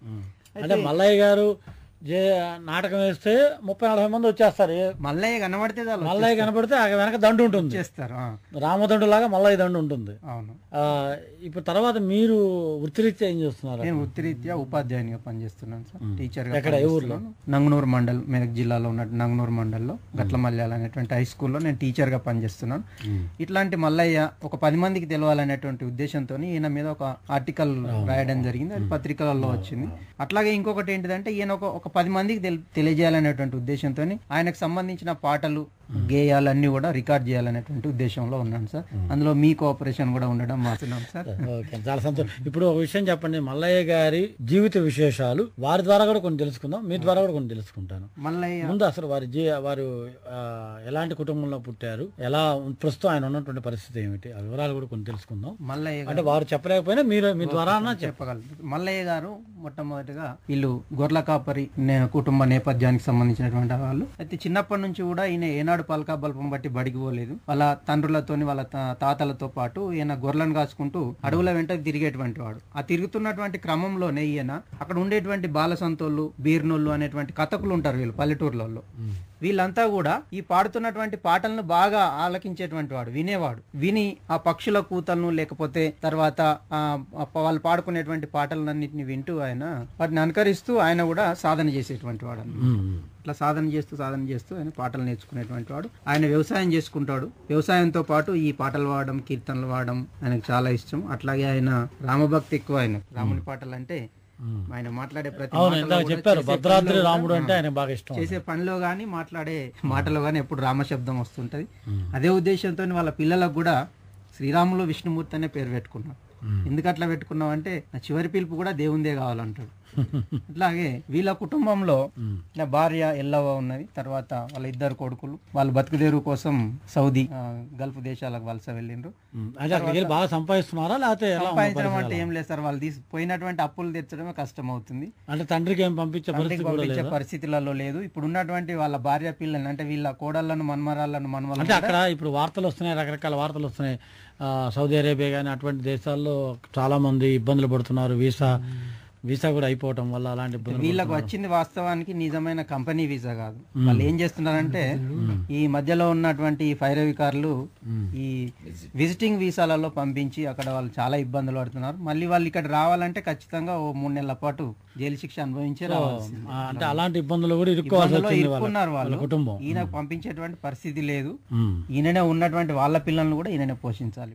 అంటే మల్లయ్య గారు జే నాటకం వేస్తే ముప్పై నలభై మంది వచ్చేస్తారు ఏ- మల్లయ్య కనబడితే చాలు మల్లయ్య కనపడితే ఆ వెనక దండు ఉంటుంది చేస్తారు ఆ, రామదండు లాగా మల్లయ్య దండు ఉంటుంది అవును ఆ, ఇప్పుడు తర్వాత మీరు వృత్తిరీత్యా ఏం చేస్తున్నారు నేను వృత్తిరీత్యా ఉపాధ్యాయునిగా పనిచేస్తున్నాను సార్ టీచర్ ఎక్కడ? ఏ ఊర్లో? నంగనూరు మండల్ మెదక్ జిల్లాలో ఉన్న నంగనూరు మండల్లో గట్ల మల్యాల అనేటువంటి హై స్కూల్లో నేను టీచర్ గా పనిచేస్తున్నాను ఇట్లాంటి మల్లయ్య ఒక పది మందికి తెలవాలనేటువంటి ఉద్దేశంతో ఈయన మీద ఒక ఆర్టికల్ రాయడం జరిగింది అది పత్రికలలో వచ్చింది అట్లాగే ఇంకొకటి ఏంటిదంటే ఈయన ఒక ఒక పది మందికి తెలి- తెలియజేయాలనేటువంటి ఉద్దేశంతో ఆయనకు సంబంధించిన పాటలు గేయాలు అన్ని కూడా రికార్డ్ చేయాలనేటువంటి ఉద్దేశంలో ఉన్నాను సార్ అందులో మీ కోఆపరేషన్ కూడా ఉండడం మాత్రం సార్ ఓకే చాలా సంతోషం ఇప్పుడు ఒక విషయం చెప్పండి మల్లయ్య గారి జీవిత విశేషాలు వారి ద్వారా కూడా కొన్ని తెలుసుకుందాం మీ ద్వారా కూడా కొన్ని తెలుసుకుంటాను మల్లయ్య ముందు అసలు వారి జీ వారు ఆ, ఎలాంటి కుటుంబంలో పుట్టారు ఎలా ఉన్- ప్రస్తుతం ఆయన ఉన్నటువంటి పరిస్థితి ఏమిటి ఆ వివరాలు కూడా కొన్ని తెలుసుకుందాం మల్లయ్య అంటే వారు చెప్పలేకపోయినా మీరు మీ ద్వారా చెప్ప చెప్పగలరు మల్లయ్య గారు మొట్టమొదటిగా వీళ్ళు గొర్ల కాపరి నే- కుటుంబ నేపథ్యానికి సంబంధించినటువంటి వాళ్ళు అయితే చిన్నప్పటి నుంచి కూడా ఈయన ఏనాడు పలకా బల్పం బట్టి బడికి పోలేదు వాళ్ళ తండ్రులతోని వాళ్ళ తా- తాతలతో పాటు ఈయన గొర్రెలను కాచుకుంటూ అడవుల వెంట తిరిగేటువంటి వాడు ఆ తిరుగుతున్నటువంటి క్రమంలోనే ఈయన అక్కడ ఉండేటువంటి బాల సంతోళ్ళు బీర్నోళ్ళు అనేటువంటి కథకులు ఉంటారు వీళ్ళు పల్లెటూర్లలో వీళ్ళంతా కూడా ఈ పాడుతున్నటువంటి పాటలను బాగా ఆలకించేటువంటి వాడు వినేవాడు విని ఆ పక్షుల కూతలను లేకపోతే తర్వాత ఆ ఆ ప- వాళ్ళు పాడుకునేటువంటి పాటలన్నింటిని వింటూ ఆయన వాటిని అనుకరిస్తూ ఆయన కూడా సాధన చేసేటువంటి వాడు అన్నమాట. ఉమ్. ఇట్లా సాధన చేస్తూ సాధన చేస్తూ ఆయన పాటలు నేర్చుకునేటువంటి వాడు ఆయన వ్యవసాయం చేసుకుంటాడు వ్యవసాయంతో పాటు ఈ పాటలు పాడడం కీర్తనలు పాడడం ఆయనకు చాలా ఇష్టం అట్లాగే ఆయన రామభక్తి ఎక్కువ ఆయన రాముని పాటలు అంటే ఆయన మాట్లాడే ప్రతి అవును మాటలో ఇందాక కూడా చెప్పారు చేసే భద్రాద్రి పనిలో రాముడు కూడా- అంటే ఆయన బాగా ఇష్టం చేసే పనిలో గానీ మాట్లాడే మాటలో గానీ ఎప్పుడు రామశబ్దం వస్తుంటది అదే ఉద్దేశంతో వాళ్ళ పిల్లలకు కూడా శ్రీరాములు విష్ణుమూర్తి అనే పేరు పెట్టుకున్నాం ఎందుకు అట్లా పెట్టుకున్నాం అంటే నా చివరి పిలుపు కూడా దేవుందే కావాలంటాడు అట్లాగే వీళ్ళ కుటుంబంలో నా భార్య ఎల్లవ ఉన్నది తర్వాత వాళ్ళ ఇద్దరు కొడుకులు వాళ్ళు బతుకుదేరు కోసం సౌదీ ఆ, గల్ఫ్ దేశాలకు వలస వెళ్ళిండ్రు ఉమ్. అంటే అక్కడికి వెళ్ళి బాగా సంపాదిస్తున్నారా లేకపోతే ఎలా ఉంది సంపాదించడం పరిస్థితి అంటే ఎలా? ఏం లేదు సార్ వాళ్ళు తీసి పోయినటువంటి అప్పులు తెచ్చడమే కష్టం అవుతుంది అంటే తండ్రికి ఏం పంపించే తండ్రికి పరిస్థితి కూడా పంపించే లేదా పరిస్థితులలో లేదు ఇప్పుడు ఉన్నటువంటి వాళ్ళ భార్య పిల్లల్ని అంటే వీళ్ళ కోడళ్ళను మన్మరాళ్ళను మనవలను అంటే అక్కడ ఇప్పుడు వార్తలు వస్తున్నాయి రకరకాల వార్తలు వస్తున్నాయి ఆ, సౌదీ అరేబియా కానీ అటువంటి దేశాల్లో చాలా మంది ఇబ్బందులు పడుతున్నారు వీసా వీసా కూడా అయిపోవటం వల్ల అలాంటి ఇబ్బందులు వీళ్ళకు వచ్చింది వాస్తవానికి నిజమైన కంపెనీ వీసా కాదు వాళ్ళు ఏం చేస్తున్నారంటే ఈ మధ్యలో ఉన్నటువంటి ఈ ఫైర్ అధికారులు ఈ విజిటింగ్ వీసాలలో పంపించి అక్కడ వాళ్ళు చాలా ఇబ్బందులు పడుతున్నారు మళ్ళీ వాళ్ళు ఇక్కడ రావాలంటే ఖచ్చితంగా ఓ మూడు నెలల పాటు జైలు శిక్ష అనుభవించే రావాల్సి ఆ, అంటే అలాంటి ఇబ్బందులు కూడా ఇరుక్కోవాల్సి ఇబ్బందుల్లో వచ్చింది వాళ్ళ ఇరుక్కున్నారు వాళ్ళ వాళ్ళు కుటుంబం ఈయనకు పంపించేటువంటి పరిస్థితి లేదు ఉమ్. ఈయననే ఉన్నటువంటి వాళ్ళ పిల్లల్ని కూడా ఈయననే పోషించాలి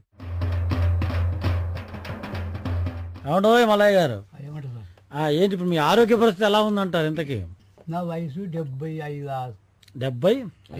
ఏమండోయ్ మల్లయ్య గారు ఏమంటారు సార్ ఆ, ఏంటి ఇప్పుడు మీ ఆరోగ్య పరిస్థితి ఎలా ఉందంటారు ఇంతకీ నా వయసు డెబ్బై ఐదు ఆ- డెబ్బై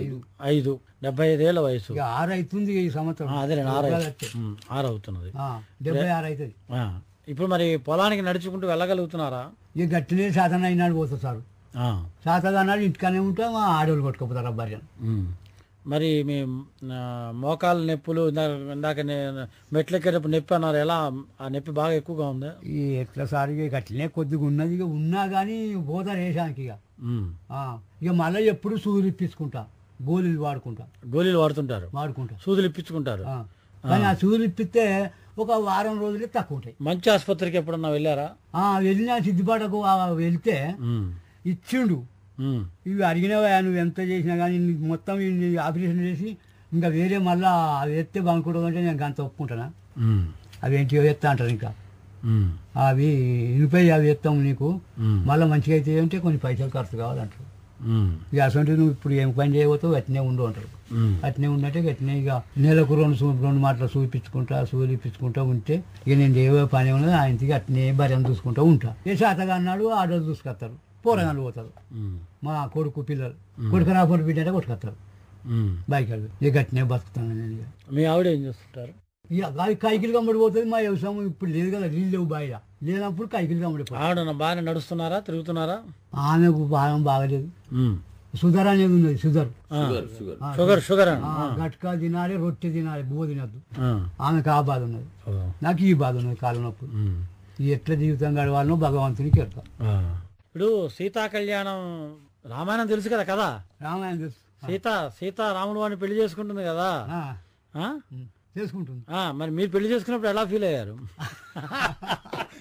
ఐదు డెబ్బై ఐదేళ్ల వయసు ఇక ఆరు అవుతుంది ఈ సంవత్సరం ఆ, అదే ఆరు ఉగాది అయి- వస్తే. ఉమ్, ఆరు అవుతున్నది ఆ, డెబ్బై ఆరు అవుతుంది ఆ, ఇప్పుడు మరి పొలానికి నడుచుకుంటూ వెళ్ళగలుగుతున్నారా ఇక గట్టినే సాధన అయినాడు పోతుంది సార్ ఆ, సాధన అన్నాడు ఇంటికానే ఉంటాం ఆ ఆడవాళ్ళు కొట్టుకుపోతారు ఆ భార్యను ఉమ్. మరి మీ ఆ, మోకాలు నొప్పులు ఇందాక ఇందాక నేను మెట్లు ఎక్కేటప్పుడు నొప్పి అన్నారు ఎలా ఆ నొప్పి బాగా ఎక్కువగా ఉంది ఈ ఎట్లా సార్ ఇక గట్టినే కొద్దిగా ఉన్నది ఇక ఉన్నా కానీ పోతారు వేసానికి ఇక ఉమ్. ఆ, ఇక మళ్ళీ ఎప్పుడు సూదులు ఇప్పించుకుంటా గోళీలు వాడుకుంటా గోళీలు వాడుతుంటారు వాడుకుంటా సూదులు ఇప్పించుకుంటారు ఆ, కానీ ఆ సూదులు ఇప్పిస్తే ఒక వారం రోజులే తక్కువ ఉంటాయి మంచి ఆసుపత్రికి ఎప్పుడన్నా వెళ్ళారా ఆ, వెళ్ళిన సిద్దిపాటకు ఆ వెళ్తే ఉమ్. ఇచ్చిండు ఉమ్. ఇవి అడిగినవా నువ్వు ఎంత చేసినా కానీ నీకు మొత్తం ఇన్ని ఆపరేషన్ చేసి ఇంకా వేరే మళ్ళా అవి ఎత్తే బంకుడు అంటే నేను గంత ఒప్పుకుంటానా ఉమ్. అవి ఏంటి ఎత్తా అంటారు ఇంకా ఉమ్. అవి ఇనిపోయి అవి ఎత్తాము నీకు ఉమ్. మళ్ళీ మంచిగా అయితే అంటే కొన్ని పైసలు ఖర్చు కావాలంటారు ఉమ్. ఇక అసలు నువ్వు ఇప్పుడు ఏం పని చేయబోతావు అట్నే ఉండు అంటారు ఉమ్. అట్నే ఉన్నట్టే అట్నే ఇక నెలకు రెండు సూ రెండు మాటలు చూపించుకుంటా సూలిపించుకుంటా ఉంటే ఇక నేను ఏ పని ఉన్నదో ఆయనకి అట్నే భార్యను చూసుకుంటా ఉంటా ఏ శాతగా అన్నాడు ఆడోళ్ళు చూసుకొస్తారు పోరగాళ్ళు పోతారు ఉమ్. మా కొడుకు పిల్లలు కొడుకు నా కొడుకు బిడ్డ అంటే కొట్టుకొస్తారు ఉమ్. బైక్ వెళ్ళి ఇక గట్టినే బతుకుతాను నేను ఇక మీ ఆవిడ ఏం చేస్తుంటారు ఇక గాలి కైకిలు కమ్మడి పోతుంది మా వ్యవసాయం ఇప్పుడు లేదు కదా నీళ్ళు లేవు బాయిల లేనప్పుడు కైకిలు కమ్మడి పోతుంది ఆవిడ బాగానే నడుస్తున్నారా తిరుగుతున్నారా ఆమెకు బాగా బాగలేదు ఉమ్. సుధర్ అనేది ఉన్నది సుధర్ ఆ. షుగర్ షుగర్ షుగర్ షుగర్ అండి ఆ, గట్కా తినాలి రొట్టె తినాలి బువ్వ తినద్దు ఆ. ఆమెకు ఆ బాధ ఉన్నది ఓ. నాకు ఈ బాధ ఉన్నది కాళ్ళ నొప్పి ఉమ్. ఈ ఎట్లా జీవితం గడవాలనో భగవంతునికి ఎట్లా ఆ. ఇప్పుడు సీతా కళ్యాణం రామాయణం తెలుసు కదా కదా రామాయణం తెలుసు సీత సీత రాముడు వాడిని పెళ్లి చేసుకుంటుంది కదా ఆ, ఆ? ఉమ్, చేసుకుంటుంది ఆ, మరి మీరు పెళ్లి చేసుకున్నప్పుడు ఎలా ఫీల్ అయ్యారు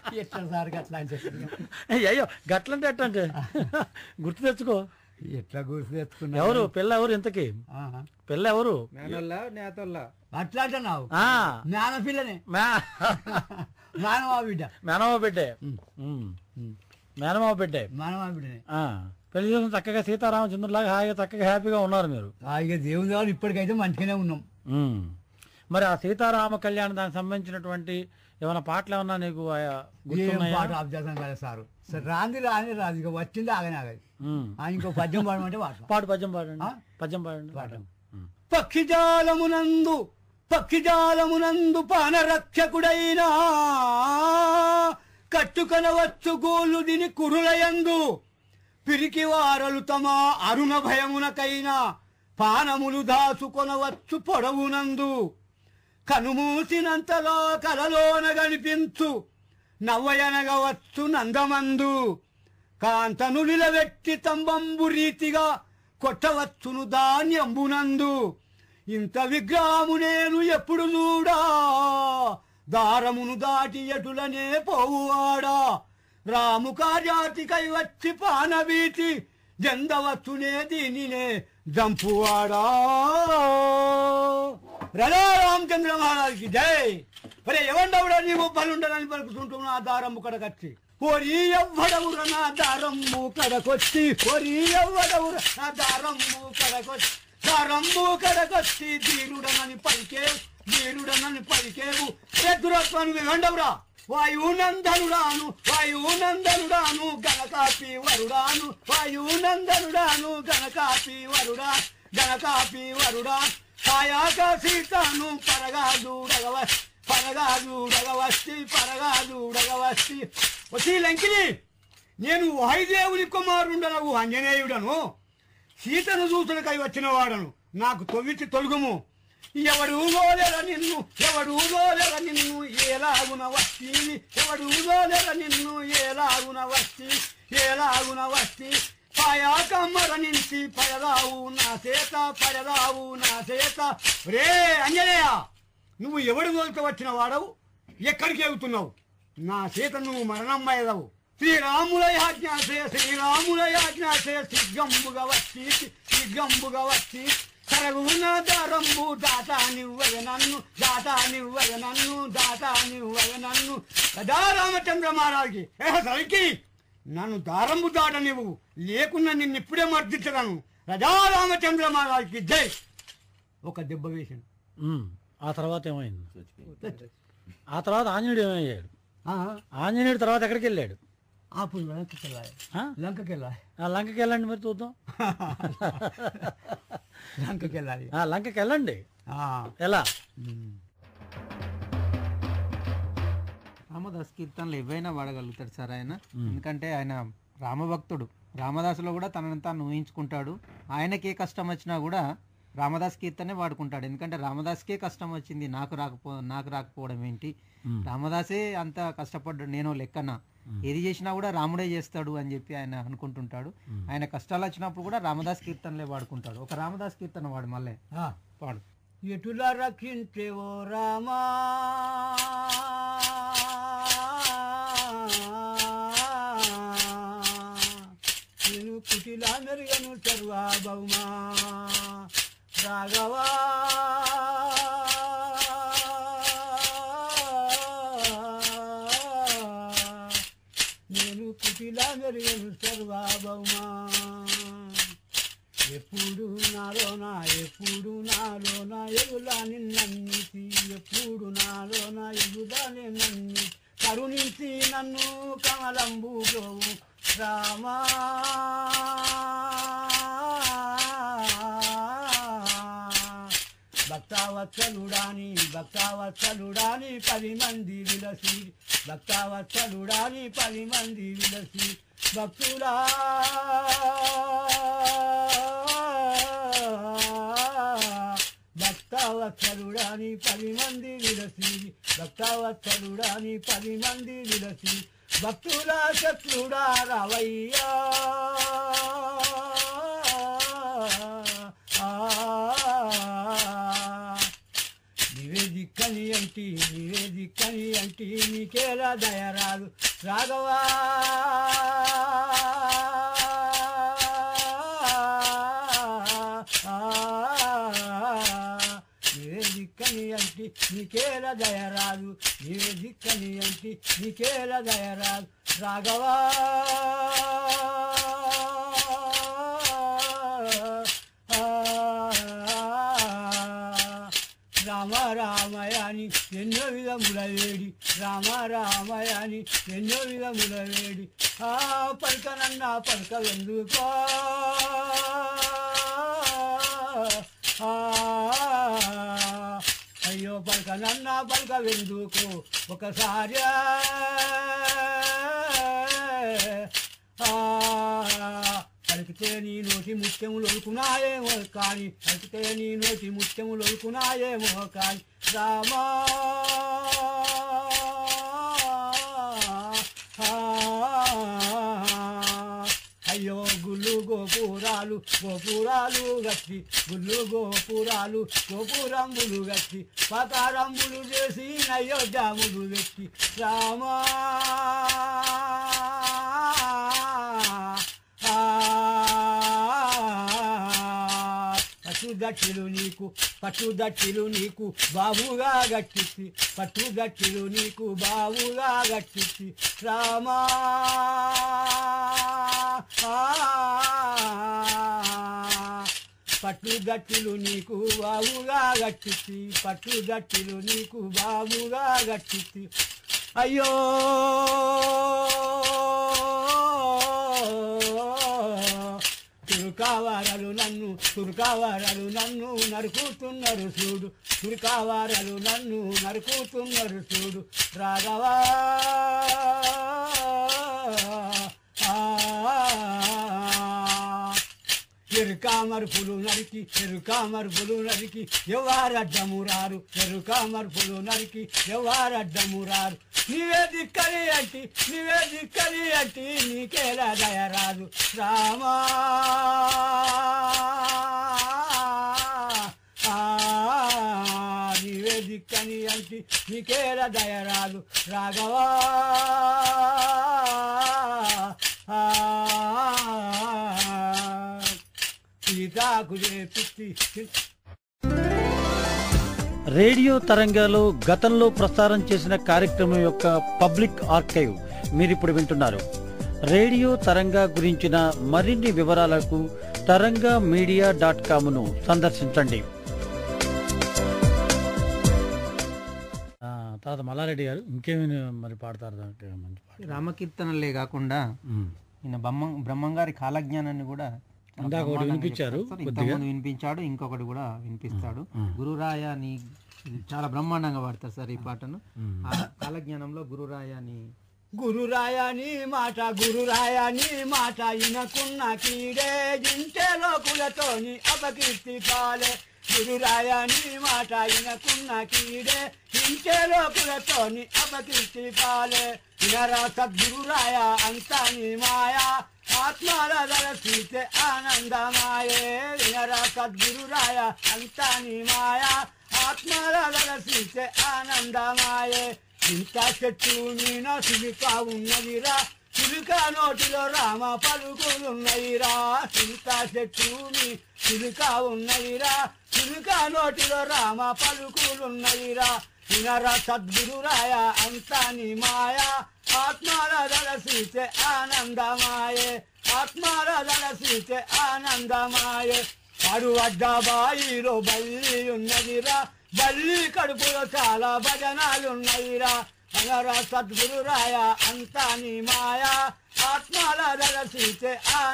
ఎట్లా సార్ అట్లా అంటే అయ్యో గట్లంటే ఎట్టంటే గుర్తు తెచ్చుకో ఎట్లా గుర్తు తెచ్చుకున్నా ఎవరు పిల్ల ఎవరు ఇంతకి ఆహా. పిల్ల ఎవరు మేనల్లా నేతల్లా అట్లా అంటున్నావు ఆ జ్ఞాన పిల్లనే మే మానవ బిడ్డ మేనమావ బిడ్డే ఉమ్. మేనమావ బిడ్డే మానవ బిడ్డనే ఆ. పెళ్లి చేసిన చక్కగా సీతారామచంద్రులాగా హాయిగా చక్కగా హ్యాపీగా ఉన్నారు మీరు ఆ, ఇక దేవుని ద్వారా ఇప్పటికైతే మంచిగానే ఉన్నాం ఉమ్. మరి ఆ సీతారామ కళ్యాణం దానికి సంబంధించినటువంటి ఏమైనా పాటలు ఏమన్నా నీకు ఆ, ఏం గుర్తున్నాయా పాట ఆఫ్ చేస్తాం కదా సారు సరే రాంది రాని రాదు ఇక వచ్చింది ఆగనే ఆగదు ఉమ్. ఆ, ఇంకో పద్యం పాడమంటే పాట పాడు పద్యం పాడండి ఆ? పద్యం పాడండి పాట. ఉమ్. పక్షిజాలమునందు పక్షిజాలమునందు పానరక్షకుడైనా కట్టుకొనవచ్చు గోళ్ళు దిని కురులయందు పిరికి వారలు తమ అరుణ భయమునకైనా పానములు దాచుకొనవచ్చు పొడవునందు కనుమూసినంతలో కలలోన గనిపించు నవ్వయనగవచ్చు నందమందు కాంతను నిలబెట్టి తంబంబు రీతిగా కొట్టవచ్చును ధాన్యంబునందు ఇంత విగ్రహము నేను ఎప్పుడు చూడా దారమును దాటి ఎటులనే పోవువాడా రాము కార్యాతికై వచ్చి పానవీటి జందవచ్చునే దీనినే జంపువాడా రలా రామచంద్ర మహారాజుకి జై మరి ఎవండవుడా నీవు బలుండనని పలుకుతుంటున్నా దారము కడకచ్చి ఒరి ఎవ్వడవుర నా దారమ్ము కడకొచ్చి ఒరి ఎవ్వడవుర నా దారమ్ము కడకొచ్చి దారమ్ము కడకొచ్చి ధీరుడనని పలికే ధీరుడనని పలికేవు ఎదురత్వను వెండవురా వాయునందనుడాను వాయునందనుడాను గణకాపి వరుడాను వాయునందనుడాను గణకాపి వరుడా గణకాపి వరుడా కాయాక సీతాను పరగాదుడగవ పరగాదుడగవస్తి పరగాదుడగవస్తి వచ్చి లంకిని నేను వాయుదేవుని కుమారుండనవు ఆంజనేయుడను సీతను చూసులకై వచ్చిన వాడను నాకు తొవ్విచి తొలుగుము ఎవడు ఊగోలేర నిన్ను ఎవడు ఊగోలేర నిన్ను ఏలాగున వస్తి ఎవడు ఊగోలేర నిన్ను ఏలాగున వస్తి ఏలాగున వస్తి పాయాకమ్మర నుంచి పడరావు నా చేత పడరావు నా చేత రే అంజనేయ నువ్వు ఎవడు తోలుకు వచ్చిన వాడవు ఎక్కడికి వెళ్తున్నావు నా చేత నువ్వు మరణమ్మయ్యదవు శ్రీరాముల యాజ్ఞాసే శ్రీరాముల యాజ్ఞాసే సిగ్గంబుగా వచ్చి సిగ్గంబుగా వచ్చి కరగున దారంబు దాటా నివ్వగ నన్ను దాటా నివ్వగ నన్ను దాటా నివ్వగ నన్ను కదా రామచంద్ర మహారాజుకి ఏ సరికి నన్ను దారంబు దాట నువ్వు లేకున్నా నిన్ను ఇప్పుడే మర్దించగలను రజా రామచంద్ర మహారాజుకి జై ఒక దెబ్బ వేసాను ఉమ్. ఆ తర్వాత ఏమైంది ఆ తర్వాత ఆంజనేయుడు ఏమయ్యాడు ఆంజనేయుడు తర్వాత ఎక్కడికి వెళ్ళాడు అప్పుడు లంకకి వెళ్ళాలి ఆ? లంకకి వెళ్ళాలి ఆ లంకకి వెళ్ళండి మరి చూద్దాం లంకకి వెళ్ళాలి ఆ లంకకి వెళ్ళండి ఆ. ఎలా రామదాస్ కీర్తనలు ఏవైనా వాడగలుగుతాడు సార్ ఆయన ఎందుకంటే ఆయన రామభక్తుడు రామదాసులో కూడా తనని తాను ఊహించుకుంటాడు ఆయనకి ఏ కష్టం వచ్చినా కూడా రామదాస్ కీర్తనే వాడుకుంటాడు ఎందుకంటే రామదాస్కే కష్టం వచ్చింది నాకు రాకపో నాకు రాకపోవడం ఏంటి రామదాసే అంత కష్టపడ్డాడు నేను లెక్కన ఏది చేసినా కూడా రాముడే చేస్తాడు అని చెప్పి ఆయన అనుకుంటుంటాడు ఆయన కష్టాలు వచ్చినప్పుడు కూడా రామదాస్ కీర్తనలే వాడుకుంటాడు ఒక రామదాస్ కీర్తన వాడు మళ్ళీ ఆ. వాడు ఎటులా రక్షించేవో రామా నేను కుటిలా మెరుగను సర్వాభౌమా రాఘవా నేను కుటిలా మెరుగను సర్వాభౌమా ఎప్పుడు నాలోనా ఎప్పుడు నాలోనా ఎగులా నిన్నన్నిసి ఎప్పుడు నాలోనా ఎగులానే నన్ను కరుణించి నన్ను కమలంబుగోవు రామా భక్తావత్సలుడాని భక్తావత్సలుడాని పది మంది విలసి భక్తావత్సలుడాని పది మంది విలసి భక్తులా భక్తావత్సలుడాని పది మంది విలసి భక్తావత్సలుడాని పది మంది విలసి భక్తుల శత్రుడా రావయ్యా నివేదికని అంటి నివేదికని అంటి నీకేలా దయరాదు రాఘవా నీవే దిక్కని అంటి నీకేల దయరాదు నీవే దిక్కని అంటి నీకేల దయరాదు రాఘవా రామ రామయాని ఎన్నో విధముల వేడి రామ రామయాని ఎన్నో విధముల వేడి ఆ పలకనన్నా పలక ఎందుకో ఆ, అయ్యో పలకనన్నా పలక వెందుకు ఒకసారి ఆ, పలికితే నీ నోటి ముత్యములు ఒలుకున్నాయేమో కానీ పలికితే నీ నోటి ముత్యములు ఒలుకున్నాయేమో కానీ రామా అయ్యో గుళ్ళు గోపురాలు గోపురాలు గట్టి గుళ్ళు గోపురాలు గోపురంబులు గట్టి పతారంబులు చేసి నయోధ్యాములు వెట్టి రామా పట్టుదట్టిలు నీకు పట్టుదట్టిలు నీకు బాబుగా గట్టించి పట్టుదట్టిలు నీకు బాబుగా గట్టించి రామా పట్టుదట్టిలు నీకు బాబుగా గట్టించి పట్టుదట్టిలు నీకు బాబుగా గట్టించి అయ్యో తురుకావారలు నన్ను తురుకావారలు నన్ను నరుకుతున్నారు చూడు తురుకావారలు నన్ను నరుకుతున్నారు చూడు రాఘవా ఎరుకామరుపులు నరికి ఎరుకామరుపులు నరికి ఎవరడ్డము రారు ఎరుకామరుపులు నరికి ఎవరడ్డము రారు నీవే దిక్కని అంటి నీవే దిక్కని అంటి నీకేలా దయరాదు రామా ఆ, నీవే దిక్కని అంటి నీకేలా దయరాదు రాఘవా ఆ, సీతాకు చేపిచ్చి రేడియో తరంగాలో గతంలో ప్రసారం చేసిన కార్యక్రమం యొక్క పబ్లిక్ ఆర్కైవ్ మీరిప్పుడు వింటున్నారు రేడియో తరంగా గురించిన మరిన్ని వివరాలకు తరంగా మీడియా డాట్ కామ్ను సందర్శించండి ఆ, తర్వాత మల్లారెడ్డి గారు ఇంకేమి మరి పాడతారు దానికి మంచి పాట రామకీర్తనలే కాకుండా ఉమ్. ఈయన బ్రహ్మ బ్రహ్మంగారి కాలజ్ఞానాన్ని కూడా చాలా ఇందాక ఒకటి బ్రహ్మాండంగా వినిపించారు చెప్తారు. ఇంతకుముందు వినిపించాడు ఇంకొకటి కూడా వినిపిస్తాడు గురురాయ నీ ఇది చాలా బ్రహ్మాండంగా పాడతారు సార్ ఈ పాటను ఆ కాలజ్ఞానంలో గురురాయ నీ గురురాయని మాట గురురాయని మాట ఇనకున్న కీడే ఇంటే లోకులతోని అపకీర్తి పాలే గురురాయని మాట ఇనకున్న కీడే ఇంటే లోకులతోని అపకీర్తి పాలే ఇనరా సద్గురురాయ అంతా నీ మాయా ఆత్మాల దళసీతే ఆనందమాయే వినరా సద్గురురాయ అంతా నీ మాయా ఆత్మాల దళసీతే ఆనందమాయే ఇంత చెట్టు మీన సిలిక ఉన్నదిరా సిలిక నోటిలో రామ పలుకులున్నదిరా ఇంత చెట్టు మీ సిలిక ఉన్నదిరా సిలిక నోటిలో రామ పలుకులున్నదిరా వినరా సద్గురురాయ అంతా నీ మాయా ఆత్మాల దళసీతే ఆనందమాయే ఆత్మాల దళసీతే ఆనందమాయే అడువడ్డ బాయిలో బల్లి ఉన్నదిరా బల్లి కడుపులో చాలా భజనాలున్నదిరా అనరా సద్గురురాయ అంతా నీ మాయా ఆత్మాల దళసీతే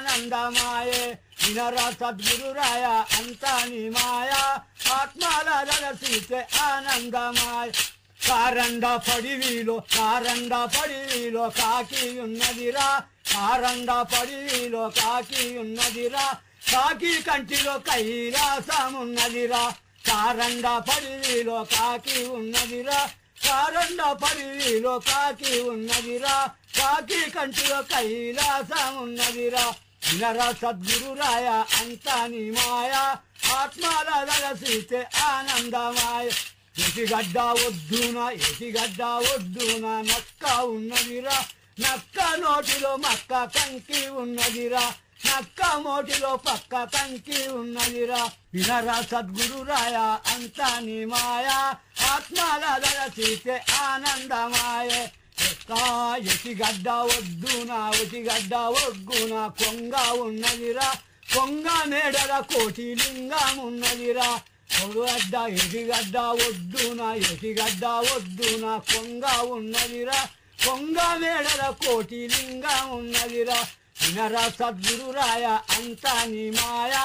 ఆనందమాయే వినరా సద్గురురాయ అంతా నీ మాయా ఆత్మాల దళసీతే ఆనందమాయ కారండ పడివిలో కారండ పడివిలో కాకి ఉన్నదిరా కారండ పడివిలో కాకి ఉన్నదిరా కాకి కంటిలో కైలాసం ఉన్నదిరా కారండ పడివిలో కాకి ఉన్నదిరా కారండ పడివిలో కాకి ఉన్నదిరా కాకి కంటిలో కైలాసం ఉన్నదిరా వినరా సద్గురురాయ అంతా నీ మాయా ఆత్మాల దళసీతే ఆనందమాయ ఎసిగడ్డ వద్దున ఎసిగడ్డ వద్దున నక్క ఉన్నదిరా నక్క నోటిలో మక్క కంకి ఉన్నదిరా నక్క మోటిలో పక్క కంకి ఉన్నదిరా వినరా సద్గురు రాయ అంతా నీ మాయా ఆత్మాల దరసితే ఆనందమాయే ఎక్క ఎసిగడ్డ వద్దున ఒసిగడ్డ ఒగ్గున కొంగ ఉన్నదిరా కొంగ మేడల కోటి లింగం ఉన్నదిరా పొడు అడ్డ ఎసిగడ్డ వద్దున ఎసిగడ్డ వద్దున కొంగ ఉన్నదిరా కొంగ మేడల కోటి లింగం ఉన్నదిరా వినరా సద్గురు రాయ అంతా నీ మాయా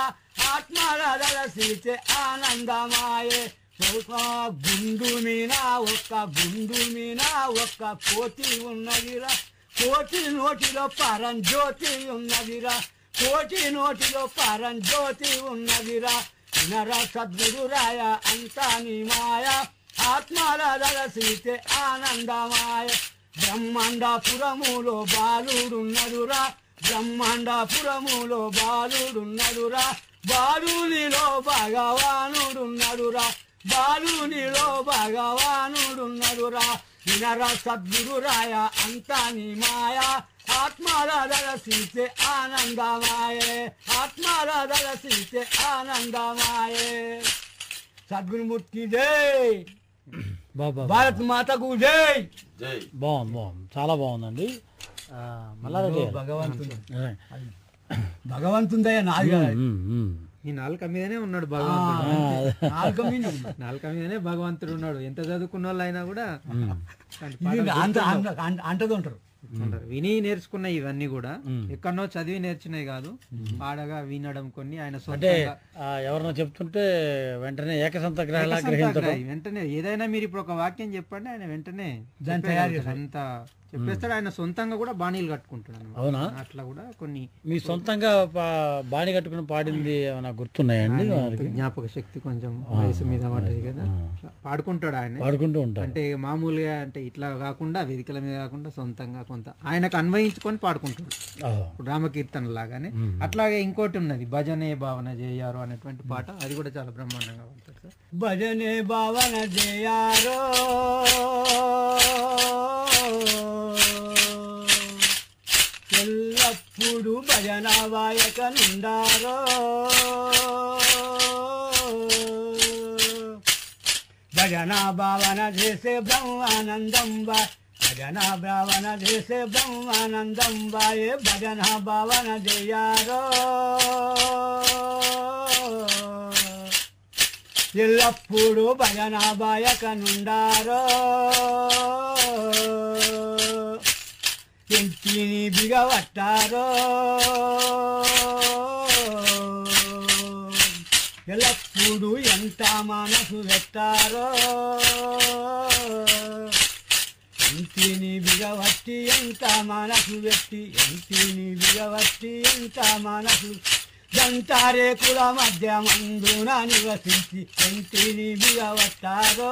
ఆత్మల సీతే ఆనందమాయే ఒక గుండు మీన ఒక్క గుండు మీన ఒక్క కోటి ఉన్నదిరా కోటి నోటిలో పరంజ్యోతి ఉన్నదిరా కోటి నోటిలో పరంజ్యోతి ఉన్నదిరా వినరా సద్గురు రాయ అంతా నీ మాయా ఆత్మల సీతే ఆనందమాయ బ్రహ్మాండపురములో బాలుడున్నదురా బ్రహ్మాండపురములో బాలుడున్నదురా బాలునిలో భగవానుడున్నదురా బాలునిలో భగవానుడున్నదురా వినరా సద్గురు రాయ అంతా నీ మాయా ఆత్మాల దరసితే ఆనందమాయే ఆత్మాల దరసితే ఆనందమాయే సద్గురుమూర్తి జై బాబా భారత్ మాతకు జై జై బాగుంది బాగుంది చాలా బాగుందండి ఆ, మల్లారెడ్డి గారు. భగవంతుడు నిజమే. భగవంతుందయ్య నాది కాదు. ఉమ్, ఉమ్. ఈ నాలుక మీదనే ఉన్నాడు భగవంతుడు ఆ, నాలుక మీద ఉంది. నాలుక మీదనే భగవంతుడు ఉన్నాడు ఎంత చదువుకున్న వాళ్ళు అయినా కూడా అలాంటి ఇది పాటలు అంత అంత- అంట- అంటది ఉంటారు గుర్తుంటారు. విని నేర్చుకున్న ఇవన్నీ కూడా ఎక్కడనో చదివి నేర్చినవి కాదు పాడగా వినడం కొన్ని ఆయన అంటే సొంతంగా ఆ, ఎవరన్నా చెప్తుంటే వెంటనే ఏకసంత గ్రహాల ఏకసంత గ్రహించడం అగ్రహి. వెంటనే ఏదైనా మీరు ఇప్పుడు ఒక వాక్యం చెప్పండి ఆయన వెంటనే దాన్ని తయారు చెప్పేస్తాడు. అంత చెప్పేస్తాడు ఆయన సొంతంగా కూడా బాణీలు కట్టుకుంటాడు అన్నమాట. అవునా అట్లా కూడా కొన్ని మీ సొంతంగా పా- బాణి కట్టుకుని పాడింది ఏమైనా గుర్తున్నాయండి వారికి జ్ఞాపక శక్తి కొంచెం వయసు మీద పడ్డది కదా అట్లా పాడుకుంటాడు ఆయన పాడుకుంటూ ఉంటారు అంటే మామూలుగా అంటే ఇట్లా కాకుండా వేదికల మీద కాకుండా సొంతంగా కొంత ఆయనకు అన్వయించుకొని పాడుకుంటాడు ఓహో. ఇప్పుడు రామకీర్తన లాగానే అట్లాగే ఇంకోటి ఉన్నది భజనే భావన చేయారు అనేటువంటి పాట అది కూడా చాలా బ్రహ్మాండంగా ఉంటుంది సార్ భజనే భావన చేయారో ఎల్లప్పుడు భజన వాయక నుండారో భజన భావన చేసే బ్రహ్మానందం బా భజన భావన చేసే బ్రహ్మానందం బాయే భజన భావన చేయారో ఎల్లప్పుడు భజన బాయక నుండారో ఇంటిని బిగవట్టారో ఎల్లప్పుడు ఎంత మనసు పెట్టారో ఇంటిని బిగవట్టి ఎంత మనసు పెట్టి ఇంటిని బిగవట్టి ఎంత మనసు జంటారే కుల మధ్య మందున నివసించి ఇంటిని బిగవట్టారో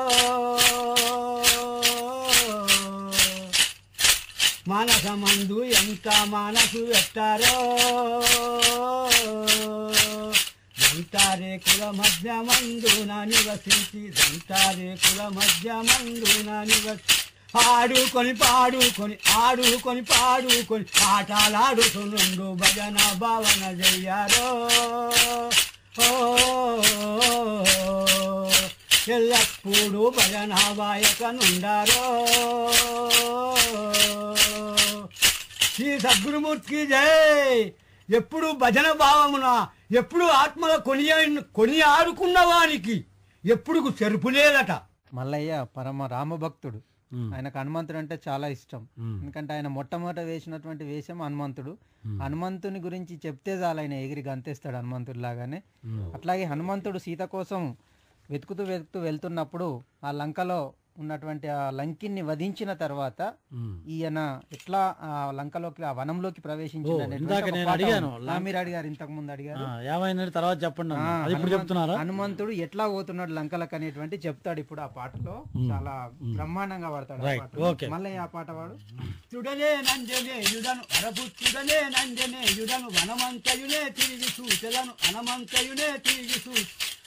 మనస మందు ఎంత మనసు పెట్టారో దంతారే కుల మధ్య మందున నివసించి దంతారే కుల మధ్య మందున నివసి ఆడుకొని పాడుకొని ఆడుకొని పాడుకొని ఆటలాడుతుండు భజన భావన చెయ్యారో ఓ ఎల్లప్పుడు భజన వాయకనుండారో శ్రీ సద్గురుమూర్తికి జై ఎప్పుడు భజన భావమున ఎప్పుడు ఆత్మల కొనియ కొని ఆడుకున్న వానికి ఎప్పుడు చెరుపు లేదట మల్లయ్య పరమ రామభక్తుడు మ్మ్. ఆయనకు హనుమంతుడు అంటే చాలా ఇష్టం మ్మ్. ఎందుకంటే ఆయన మొట్టమొదట వేసినటువంటి వేషం హనుమంతుడు హనుమంతుని గురించి చెప్తే చాలు ఆయన ఎగిరి గంతేస్తాడు హనుమంతుడు లాగానే అట్లాగే హనుమంతుడు సీత కోసం వెతుకుతూ వెతుకుతూ వెళ్తున్నప్పుడు ఆ లంకలో ఉన్నటువంటి ఆ లంకిని వధించిన తర్వాత ఉమ్. ఈయన ఎట్లా ఆ లంకలోకి ఆ వనంలోకి ప్రవేశించింది ఓ, అనేటువంటి ఇందాక ఒక నేను పాట అడిగాను. ఉంది. ఆ, మీరు అడిగారు ఇంతకు ముందు అడిగారు ఆ, ఏమైందని తర్వాత చెప్పండి అన్న. ఆ, అది ఇప్పుడు హనుమంతు- చెప్తున్నారా హనుమంతుడు ఎట్లా పోతున్నాడు లంకలకు అనేటువంటి చెప్తాడు ఇప్పుడు ఆ పాటలో చాలా బ్రహ్మాండంగా పాడతాడు ఆ Right. పాటలో. Okay. మళ్ళీ ఆ పాట వాడు చుడనే నంజనేయుడను అరపుచ్చుడనే నంజనేయుడను వనమంతయునే తిరిగి చూచెలను అనమంతయునే తిరిగి చూ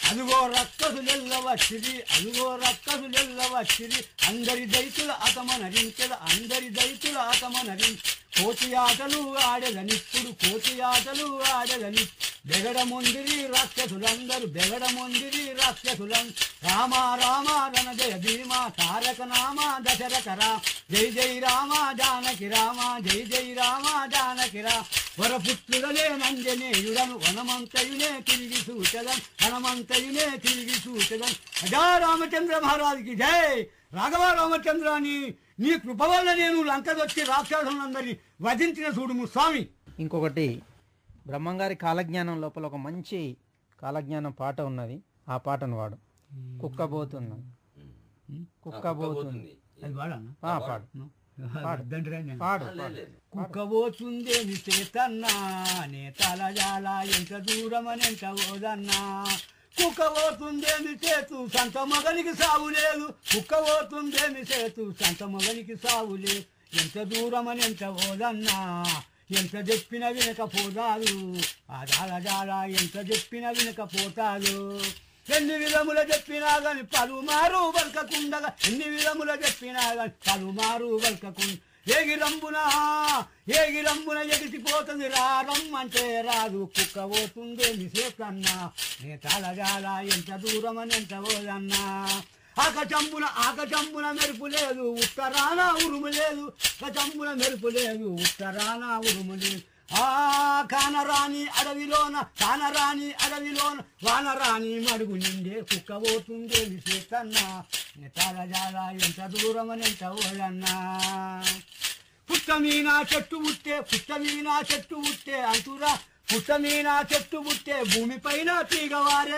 అదుగో రక్కసులెల్ల వచ్చిరి అదుగో రక్కసులెల్ల వచ్చిరి అందరి దైతుల అతమనరించెద అందరి దైతుల అతమనరిం కోటి ఆటలు ఆడదనిప్పుడు కోటి ఆటలు ఆడదని బెగడముందిరి రాక్షసులందరూ బెగడముందిరి రాక్షసులం రామ రామ రణ జయ భీమ తారక నామ దశరథ రామ జై జై రామ జానకి రామ జై జై రామ జానకి రా వరపుత్రుడలే నంజనేయుడను వనమంతయునే తిరిగి సూచదం వనమంతయునే తిరిగి సూచదం అజా రామచంద్ర మహారాజుకి జై రాఘవ రామచంద్రాని నీ కృప వల్ల నేను లంకదొచ్చి రాక్షసులందరినీ వధించిన చూడుము స్వామి ఇంకొకటి బ్రహ్మంగారి కాలజ్ఞానం లోపల ఒక మంచి కాలజ్ఞానం పాట ఉన్నది ఆ పాటను వాడు కుక్కబోతున్నా కుక్కబోతుంది అది వాడన్నా ఆ, పాడు అద్దంటరా నేను. పాడు పాడు. కుక్కబోతుందే నీ చేతన్నా నే తలజాల ఎంత దూరమనెంత ఓదన్నా కుక్కబోతుందేమి చేతు సంత మగనికి సాగు లేదు కుక్కబోతుందేమి చేతు సంత మగనికి సాగు లేదు ఎంత దూరమనెంత ఓదన్నా ఎంత చెప్పిన వినకపోతాడు ఆ జాల జాల ఎంత చెప్పిన వినకపోతాడు ఎన్ని విధముల చెప్పినా గాని పలుమారు వల్కకుండగా ఎన్ని విధముల చెప్పినా గాని పలుమారు వల్కకుండా ఏగిరంబున ఏగిరంబున ఎగిసిపోతుంది రారమ్మంటే రాదు కుక్క పోతుంది నిసేకన్నా నే తలజాల ఎంత దూరమని ఎంత పోదన్నా ఆకచంబున ఆకచంబున మెరుపు లేదు ఉత్తరాన ఉరుము లేదు ఆకచంబున మెరుపు లేదు ఉత్తరాన ఉరుము లేదు ఆ కానరాని అడవిలోన కానరాని అడవిలోన వానరాని మడుగు నిండే కుక్క పోతుందే విసేకన్నా నే తలజాల ఎంత దూరమని ఎంత పోదన్నా పుట్టమీనా చెట్టు పుట్టే పుట్టమీనా చెట్టు పుట్టే అంటురా పుట్టమీనా చెట్టు పుట్టే భూమిపైన తీగవారే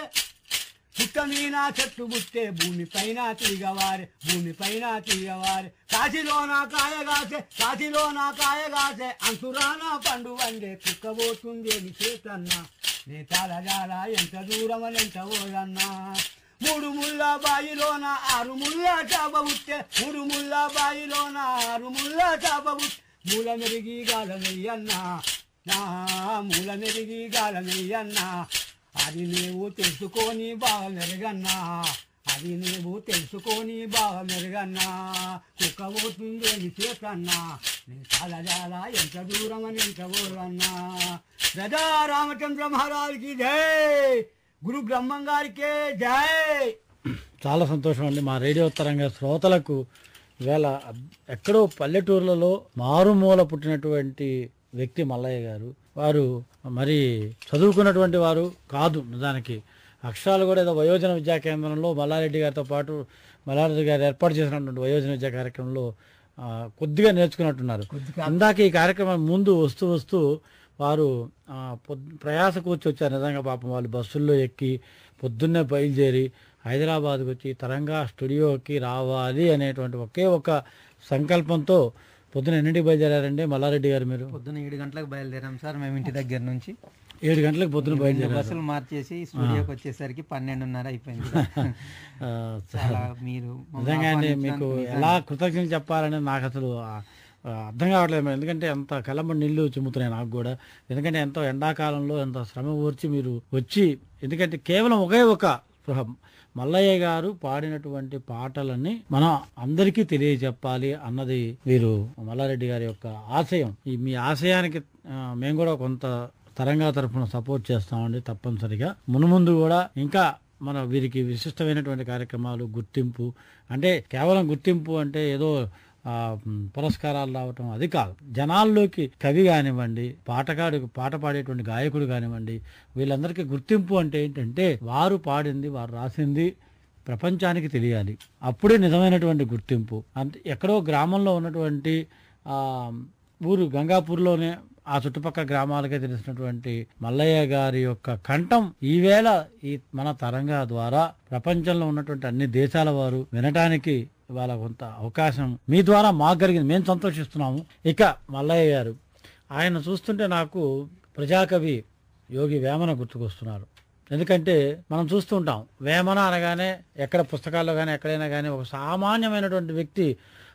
పుట్టమీనా చెట్టు పుట్టే భూమిపైన తీగవారే భూమిపైన తీగవారే కాశీలోన కాయగాసే కాశీలోన కాయగాసే అంకురాన పండు వండే కుక్కబోతుంది నీ చేతన్నా నీ తలజాల ఎంత దూరమని ఎంత ఓదన్నా మూడు ముళ్ళ బాయిలోన ఆరు ముళ్ళ చాప పుట్టే మూడు ముళ్ళ బాయిలోన ఆరు ముళ్ళ చాప పుట్టే మూల మెరిగి గాల నెయ్యన్నా నా మూల మెరిగి గాల నెయ్యన్నా అది నీవు తెలుసుకొని బాగా మెరుగన్నా అది నీవు తెలుసుకొని బాగా మెరుగన్నా కుక్క పోతుంది నీ చేతన్నా నీ తలజాల ఎంత దూరం అని ఎంత ఊరన్నా ప్రజా రామచంద్ర మహారాజుకి జై గురు బ్రహ్మం గారికి జై చాలా సంతోషం అండి మా రేడియో తరంగ శ్రోతలకు ఇవాళ అద్- ఎక్కడో పల్లెటూర్లలో మారుమూల పుట్టినటువంటి వ్యక్తి మల్లయ్య గారు వారు మరి చదువుకున్నటువంటి వారు కాదు నిజానికి అక్షరాలు కూడా ఏదో వయోజన విద్యా కేంద్రంలో మల్లారెడ్డి గారితో పాటు మల్లారెడ్డి గారు ఏర్పాటు చేసినటువంటి వయోజన విద్యా కార్యక్రమంలో ఆ, కొద్దిగా నేర్చుకున్నట్టున్నారు ఇందాక ఈ కార్యక్రమం ముందు వస్తూ వస్తూ వారు ఆ, పొద్ ప్రయాస కూర్చి వచ్చారు నిజంగా పాపం వాళ్ళు బస్సుల్లో ఎక్కి పొద్దున్నే బయలుదేరి హైదరాబాద్కి వచ్చి తరంగా స్టూడియోకి రావాలి అనేటువంటి ఒకే ఒక సంకల్పంతో పొద్దున ఎన్నింటికి బయలుదేరారండి మల్లారెడ్డి గారు మీరు పొద్దున ఏడు గంటలకు బయలుదేరాం సార్ మేము ఇంటి దగ్గర నుంచి ఏడు గంటలకు పొద్దున బయలుదేరారు బస్సులు మార్చేసి స్టూడియోకి వచ్చేసరికి పన్నెండున్నర అయిపోయింది ఆ, చాలా మీరు మమ్మల్ని నిజంగా అండి ఆహ్వానించినందుకు మీకు నిజంగా ఎలా కృతజ్ఞత చెప్పాలని నాకు అసలు ఆ, ఆ, అర్థం కావట్లేదు మరి. ఎందుకంటే ఎంత కలమ నీళ్లు చిమ్ముతున్నాయి నాకు కూడా ఎందుకంటే ఎంతో ఎండాకాలంలో ఎంత శ్రమ ఊర్చి మీరు వచ్చి ఎందుకంటే కేవలం ఒకే ఒక స్పృహ మల్లయ్య గారు పాడినటువంటి పాటలని మనం అందరికీ తెలియజెప్పాలి అన్నది వీరు మల్లారెడ్డి గారి యొక్క ఆశయం ఈ మీ ఆశయానికి ఆ, మేము కూడా కొంత తరంగా తరఫున సపోర్ట్ చేస్తామండి తప్పనిసరిగా మునుముందు కూడా ఇంకా మన వీరికి విశిష్టమైనటువంటి కార్యక్రమాలు గుర్తింపు అంటే కేవలం గుర్తింపు అంటే ఏదో ఆ, మ్, పురస్కారాలు రావటం అది కాదు జనాల్లోకి కవి కానివ్వండి పాటగాడు పాట పాడేటువంటి గాయకుడు కానివ్వండి వీళ్ళందరికీ గుర్తింపు అంటే ఏంటంటే వారు పాడింది వారు రాసింది ప్రపంచానికి తెలియాలి అప్పుడే నిజమైనటువంటి గుర్తింపు అంతే ఎక్కడో గ్రామంలో ఉన్నటువంటి ఆ, ఊరు గంగాపూర్లోనే ఆ చుట్టుపక్కల గ్రామాలకే తెలిసినటువంటి మల్లయ్య గారి యొక్క కంఠం ఈవేళ ఈ మన తరంగా ద్వారా ప్రపంచంలో ఉన్నటువంటి అన్ని దేశాల వారు వినటానికి ఇవాళ కొంత అవకాశం మీ ద్వారా మాకు కలిగింది మేము సంతోషిస్తున్నాము ఇక మల్లయ్య గారు ఆయన చూస్తుంటే నాకు ప్రజాకవి యోగి వేమన గుర్తుకొస్తున్నారు ఎందుకంటే మనం చూస్తుంటాం వేమన అనగానే ఎక్కడ పుస్తకాల్లో కానీ ఎక్కడైనా కానీ ఒక సామాన్యమైనటువంటి వ్యక్తి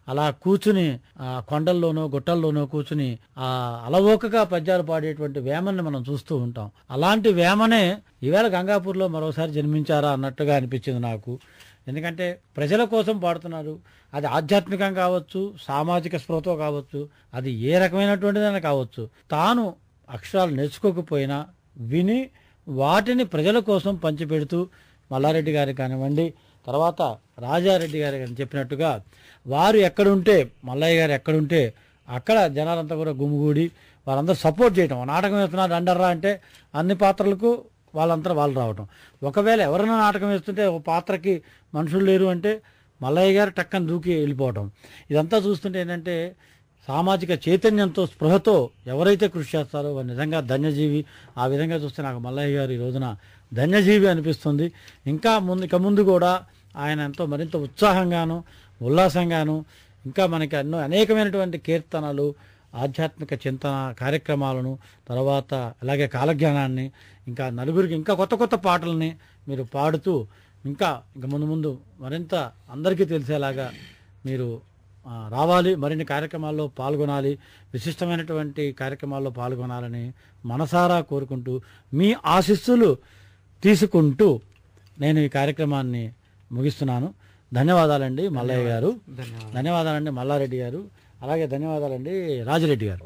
అలా కూర్చుని ఆ కొండల్లోనో గుట్టల్లోనో కూర్చుని ఆ అలవోకగా పద్యాలు పాడేటువంటి వేమన్ని మనం చూస్తూ ఉంటాం అలాంటి వేమనే ఈవేళ గంగాపూర్లో మరోసారి జన్మించారా అన్నట్టుగా అనిపించింది నాకు ఎందుకంటే ప్రజల కోసం పాడుతున్నారు అది ఆధ్యాత్మికం కావచ్చు సామాజిక స్పృహతో కావచ్చు అది ఏ రకమైనటువంటిదైనా కావచ్చు తాను అక్షరాలు నేర్చుకోకపోయినా విని వాటిని ప్రజల కోసం పంచిపెడుతూ మల్లారెడ్డి గారికి కానివ్వండి తర్వాత రాజారెడ్డి గారు కానీ చెప్పినట్టుగా వారు ఎక్కడుంటే మల్లయ్య గారు ఎక్కడుంటే అక్కడ జనాలంతా కూడా గుమిగూడి వారందరూ సపోర్ట్ చేయటం నాటకం వేస్తున్నారు అండర్రా అంటే అన్ని పాత్రలకు వాళ్ళంతా వాళ్ళు రావటం ఒకవేళ ఎవరైనా నాటకం వేస్తుంటే ఒక పాత్రకి మనుషులు లేరు అంటే మల్లయ్య గారు టక్కన దూకి వెళ్ళిపోవటం ఇదంతా చూస్తుంటే ఏంటంటే సామాజిక చైతన్యంతో స్పృహతో ఎవరైతే కృషి చేస్తారో వారు నిజంగా ధన్యజీవి ఆ విధంగా చూస్తే నాకు మల్లయ్య గారు ఈ రోజున ధన్యజీవి అనిపిస్తుంది ఇంకా ముందు ఇక ముందు కూడా ఆయన ఎంతో మరింత ఉత్సాహంగాను ఉల్లాసంగాను ఇంకా మనకి ఎన్నో అనేకమైనటువంటి కీర్తనలు ఆధ్యాత్మిక చింతన కార్యక్రమాలను తర్వాత అలాగే కాలజ్ఞానాన్ని ఇంకా నలుగురికి ఇంకా కొత్త కొత్త పాటల్ని మీరు పాడుతూ ఇంకా ఇంకా ముందు ముందు మరింత అందరికీ తెలిసేలాగా మీరు ఆ, రావాలి మరిన్ని కార్యక్రమాల్లో పాల్గొనాలి విశిష్టమైనటువంటి కార్యక్రమాల్లో పాల్గొనాలని మనసారా కోరుకుంటూ మీ ఆశీస్సులు తీసుకుంటూ నేను ఈ కార్యక్రమాన్ని ముగిస్తున్నాను ధన్యవాదాలండి మల్లయ్య గారు ధన్యవాదాలండి మల్లారెడ్డి గారు అలాగే ధన్యవాదాలండి రాజిరెడ్డి గారు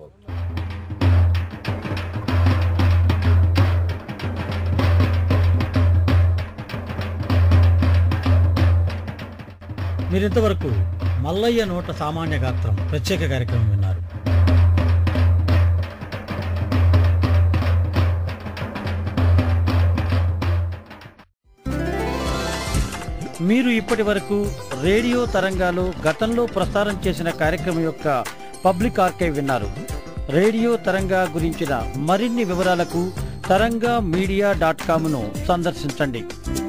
మీరింతవరకు మల్లయ్య నోట సామాన్య గాత్రం ప్రత్యేక కార్యక్రమం విన్నారు మీరు ఇప్పటి వరకు రేడియో తరంగాలో గతంలో ప్రసారం చేసిన కార్యక్రమం యొక్క పబ్లిక్ ఆర్కైవ్ విన్నారు రేడియో తరంగా గురించిన మరిన్ని వివరాలకు తరంగా మీడియా డాట్ కామ్ను సందర్శించండి